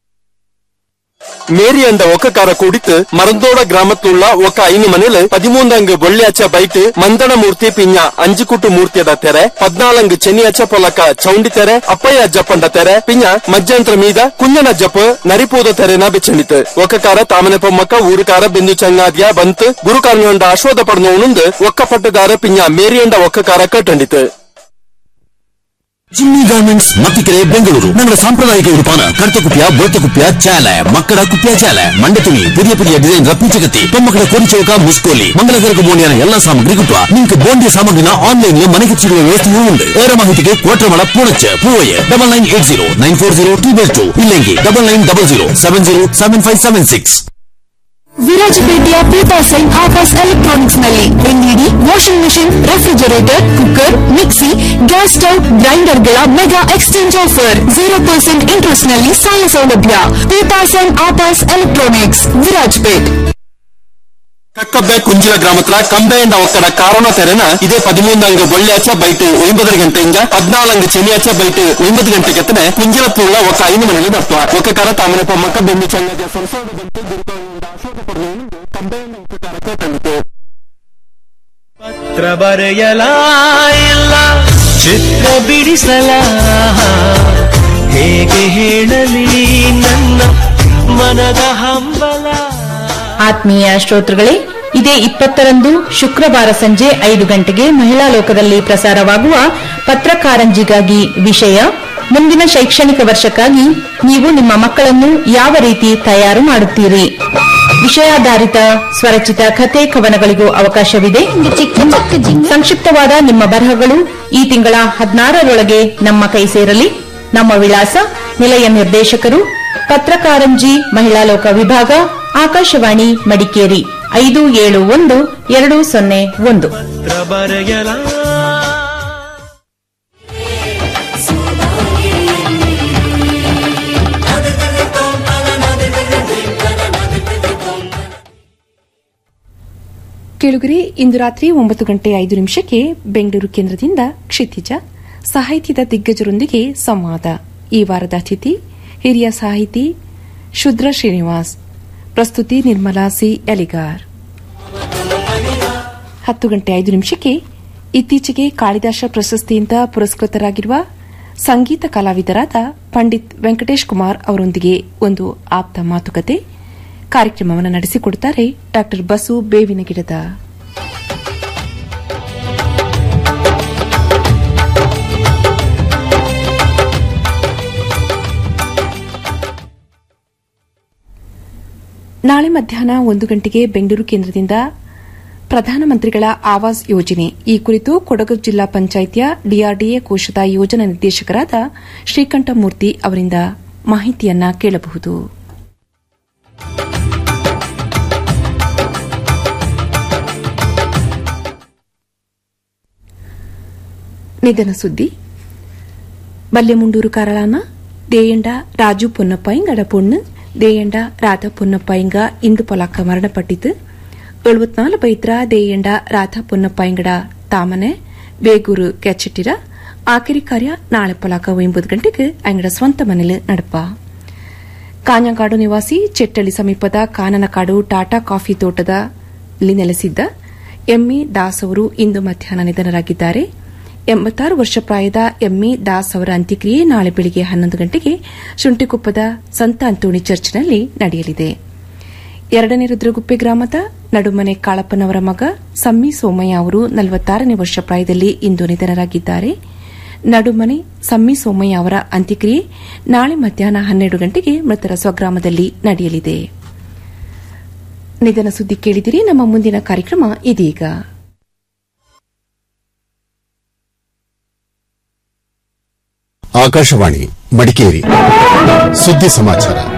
Mary என்ற ஒக்கக்கார கூடித்து மரந்தோட கிராமத்துள்ள ஒக்க ஐந்து மணில பதிமூந்தாங்கு வெள்ளியாச்ச byte மந்தன மூர்த்தி பிஞ்ச அஞ்சு கூட்டு மூர்த்தியದ ತೆರೆ ಪದ್ನಾಲಂಗು ಚೆನ್ನಿಯಚ್ಚ ಪೊಲಕ ಚೌಂಡಿ ತೆರೆ ಅಪ್ಪಯ್ಯ ಅಜ್ಜಪ್ಪಂಡ ತೆರೆ ಪಿಂಜ ಮಜ್ಜಂತ್ರ ಮೀದ ಕುಂಜನ ಜಪ ನರಿಪೂದ ತೆರೆನ ಬೆಚ್ಚಣಿತು ಒಕ್ಕಕಾರ ತಾಮನೆ ಪೊಮ್ಮಕ್ಕ ಊರುಕಾರ ಬಿಂದು ಚಂಗಾದ್ಯ ಬಂತು ಗುರುಕಾರ್ನಂಡ ಆಶ್ವಾದ ಪಡೆದವನುಂದು ಒಕ್ಕ ಪಟ್ಟದಾರ ಪಿಂಜ ಮೇರಿಯಂಡ ಒಕ್ಕಕಾರ ಕಟ್ಟಂಡಿತು ಜಿಮ್ಮಿ ಗಾರ್ಮೆಂಟ್ಸ್ ಮತ್ತಿಕೆರೆ ಬೆಂಗಳೂರು ഞങ്ങളുടെ സാമ്പ്രദായിക ഉടുപ്പാണ് കറുത്ത കുപ്പിയ വെളുത്ത കുപ്പിയ ചേല മക്കട കുപ്പിയ ചേല മണ്ടത്തുണി പുതിയ പുതിയ ಡಿಸೈನ್ ರಪ್ಪಿಚಗತಿ ಪಮ್ಮಕಡ ಕೋರಿಚೌಕ ಮುಸ್ಕೋಲಿ ಮಂಗಲಕರಕ ಬೋಂಡಿಯನ ಎಲ್ಲಾ ಸಾಮಗ್ರಿ ಗಿಟ್ಟುವ ನಿಮ್ಗೆ ಬೋಂಡಿಯ ಸಾಮಗ್ರಿನ ಆನ್ಲೈನ್ ಮನೆಗೆ ಸಿಗುವ ವ್ಯವಸ್ಥೆಯೂ ಉಂಟು ಏರ ಮಾಹಿತಿಗೆ Kotramala Poonacha Poovaiah double nine eight zero nine four zero two ಬೇರ್ ಟು ಇಲ್ಲೆಂಗಿ double nine double zero seven zero seven five seven six ವಿರಾಜಪೇಟೆಯ ಪೀತಾಸೈನ್ ಆಕಾಶ್ ಎಲೆಕ್ಟ್ರಾನಿಕ್ಸ್ ನಲ್ಲಿ LED washing machine refrigerator cooker mixie gas stove grinder ಗಳ mega exchange offer zero percent interest ನಲ್ಲಿ ಸಾಲ ಸೌಲಭ್ಯ ಪೀತಾಸೈನ್ ಆಕಾಶ್ ಎಲೆಕ್ಟ್ರಾನಿಕ್ಸ್ ವಿರಾಜಪೇಟ್ ಕಕ್ಕಬ್ಬೆ ಕುಂಜಿಲ ಗ್ರಾಮತ್ರ ಕಂಬೆಯಿಂದ ಒಕ್ಕಡ ಕಾರಣ ತೆರೆನ ಇದೇ ಪದಿಮೂಂದಂಗ ಬೊಳ್ಳೆಯಾಚ ಬೈಟ್ ಒಂಬತ್ತು ಗಂಟೆಯಿಂದ ಹದಿನಾಲ್ಕು ಶನಿಯಾಚ ಬೈಟ್ ಒಂಬತ್ತು ಗಂಟೆ ಕೆತ್ತನೆ ಕುಂಜಿಲ ಪೂರ್ಣ ಒಕ್ಕ ಐದು ಮನೆಯಲ್ಲಿ ನಡ್ತುವ ಒಕ್ಕ ಕರ ತಾಮನೆ ಪೊಮ್ಮಕ್ಕ ಬೆಂಬಿ ಚಂಗದ ಸೊರಸೋಡು ಬಂತು ಗುರುತೋಳಿಂದ ಅಶೋಕ ಪಡೆಯುವುದು ಕಂಬೆಯಿಂದ ಉಪಕಾರಕ್ಕೆ ತಂದಿತು ಪತ್ರ ಬರೆಯಲ ಇಲ್ಲ ಚಿತ್ರ ಬಿಡಿಸಲ ಹೇಗೆ ಹೇಳಲಿ ನನ್ನ ಮನದ ಹಂಬಲ ಆತ್ಮೀಯ ಶ್ರೋತೃಗಳೇ ಇದೇ ಇಪ್ಪತ್ತರಂದು ಶುಕ್ರವಾರ ಸಂಜೆ ಐದು ಗಂಟೆಗೆ ಮಹಿಳಾ ಲೋಕದಲ್ಲಿ ಪ್ರಸಾರವಾಗುವ ಪತ್ರಕಾರಂಜಿಗಾಗಿ ವಿಷಯ ಮುಂದಿನ ಶೈಕ್ಷಣಿಕ ವರ್ಷಕ್ಕಾಗಿ ನೀವು ನಿಮ್ಮ ಮಕ್ಕಳನ್ನು ಯಾವ ರೀತಿ ತಯಾರು ಮಾಡುತ್ತೀರಿ ವಿಷಯಾಧಾರಿತ ಸ್ವರಚಿತ ಕಥೆ ಕವನಗಳಿಗೂ ಅವಕಾಶವಿದೆ ಸಂಕ್ಷಿಪ್ತವಾದ ನಿಮ್ಮ ಬರಹಗಳು ಈ ತಿಂಗಳ ಹದಿನಾರರೊಳಗೆ ನಮ್ಮ ಕೈ ಸೇರಲಿ ನಮ್ಮ ವಿಳಾಸ ನಿಲಯ ನಿರ್ದೇಶಕರು ಪತ್ರಕಾರಂಜಿ ಮಹಿಳಾ ಲೋಕ ವಿಭಾಗ ಆಕಾಶವಾಣಿ ಮಡಿಕೇರಿ ಐದು ಏಳು ಒಂದು ಎರಡು ಸೊನ್ನೆ ಒಂದು ಪತ್ರ ಬರೆಯಲ ಕೇಳುಗರೆ ಇಂದು ರಾತ್ರಿ ಒಂಬತ್ತು ಗಂಟೆ ಐದು ನಿಮಿಷಕ್ಕೆ ಬೆಂಗಳೂರು ಕೇಂದ್ರದಿಂದ ಕ್ಷಿತಿಜ ಸಾಹಿತ್ಯದ ದಿಗ್ಗಜರೊಂದಿಗೆ ಸಂವಾದ ಈ ವಾರದ ಅತಿಥಿ ಹಿರಿಯ ಸಾಹಿತಿ ಶುದ್ರ ಶ್ರೀನಿವಾಸ್ ಪ್ರಸ್ತುತಿ ನಿರ್ಮಲಾ ಸಿ ಎಲಿಗಾರ್ ಹತ್ತು ಗಂಟೆ ಐದು ನಿಮಿಷಕ್ಕೆ ಇತ್ತೀಚೆಗೆ ಕಾಳಿದಾಸ ಪ್ರಶಸ್ತಿಯಿಂದ ಪುರಸ್ಕೃತರಾಗಿರುವ ಸಂಗೀತ ಕಲಾವಿದರಾದ ಪಂಡಿತ್ ವೆಂಕಟೇಶ್ ಕುಮಾರ್ ಅವರೊಂದಿಗೆ ಒಂದು ಆಪ್ತ ಮಾತುಕತೆ ಕಾರ್ಯಕ್ರಮವನ್ನು ನಡೆಸಿಕೊಡುತ್ತಾರೆ ಡಾ ಬಸು ಬೇವಿನ ಗಿಡದ ನಾಳೆ ಮಧ್ಯಾಹ್ನ ಒಂದು ಗಂಟೆಗೆ ಬೆಂಗಳೂರು ಕೇಂದ್ರದಿಂದ ಪ್ರಧಾನಮಂತ್ರಿಗಳ ಆವಾಸ್ ಯೋಜನೆ ಈ ಕುರಿತು ಕೊಡಗು ಜಿಲ್ಲಾ ಪಂಚಾಯಿತಿಯ ಡಿಆರ್ಡಿಎ ಕೋಶದ ಯೋಜನಾ ನಿರ್ದೇಶಕರಾದ ಶ್ರೀಕಂಠಮೂರ್ತಿ ಅವರಿಂದ ಮಾಹಿತಿಯನ್ನ ಕೇಳಬಹುದು ನಿಧನ ಸುದ್ದಿ ಬಲ್ಲೆಮುಂಡೂರು ಕಾರಳಾನ ದೇಯಂಡ ರಾಜು பொன்னப்பாயங்கட பொண்ணு தேயண்ட ராதா பொன்னப்பாயங்க ಇಂದು ಪೊಲಾಕ ಮರಣಪಟ್ಟಿತು ಎಳುವತ್ನಾಲು ಬೈತ್ರ ದೇಯಂಡ ರಾಧಾ பொன்னப்பாயங்கಡ ತಾಮನೆ ಬೇಗೂರು ಕೆಚ್ಚಿಟ್ಟಿರ ಆಖರಿ ಕಾರ್ಯ ನಾಳೆ ಪೊಲಾಕ ಒಂಬತ್ತು ಗಂಟೆಗೆ ಅಂಗಡ ಸ್ವಂತ ಮನೇಲಿ ನಡಪ ಕಾഞ്ഞಂಗಾಡು ನಿವಾಸಿ ಚೆಟ್ಟಳ್ಳಿ ಸಮೀಪದ ಕಾನನಕಾಡು ಟಾಟಾ ಕಾಫಿ ತೋಟದಲ್ಲಿ ನೆಲೆಸಿದ್ದ ಎಂಇ ದಾಸ್ ಅವರು ಇಂದು ಮಧ್ಯಾಹ್ನ ನಿಧನರಾಗಿದ್ದಾರೆ ಎಂಬತ್ತಾರು ವರ್ಷ ಪ್ರಾಯದ ಎಂಇ ದಾಸ್ ಅವರ ಅಂತ್ಯಕ್ರಿಯೆ ನಾಳೆ ಬೆಳಗ್ಗೆ ಹನ್ನೊಂದು ಗಂಟೆಗೆ ಶುಂಠಿಕೊಪ್ಪದ ಸಂತ ಅಂತೋಣಿ ಚರ್ಚ್ನಲ್ಲಿ ನಡೆಯಲಿದೆ ಎರಡನೇ ರುದ್ರಗುಪ್ಪೆ ಗ್ರಾಮದ ನಡುಮನೆ ಕಾಳಪ್ಪನವರ ಮಗ ಸಮ್ಮಿ ಸೋಮಯ್ಯ ಅವರು ನಲವತ್ತಾರನೇ ವರ್ಷ ಪ್ರಾಯದಲ್ಲಿ ಇಂದು ನಿಧನರಾಗಿದ್ದಾರೆ ನಡುಮನೆ ಸಮ್ಮಿ ಸೋಮಯ್ಯ ಅವರ ಅಂತ್ಯಕ್ರಿಯೆ ನಾಳೆ ಮಧ್ಯಾಹ್ನ ಹನ್ನೆರಡು ಗಂಟೆಗೆ ಮೃತರ ಸ್ವಗ್ರಾಮದಲ್ಲಿ ನಡೆಯಲಿದೆ ನಿಧನ ಸುದ್ದಿ ಕೇಳಿದಿರಿ ನಮ್ಮ ಮುಂದಿನ ಕಾರ್ಯಕ್ರಮ ಇದೀಗ ಆಕಾಶವಾಣಿ ಮಡಿಕೇರಿ ಸುದ್ದಿ ಸಮಾಚಾರ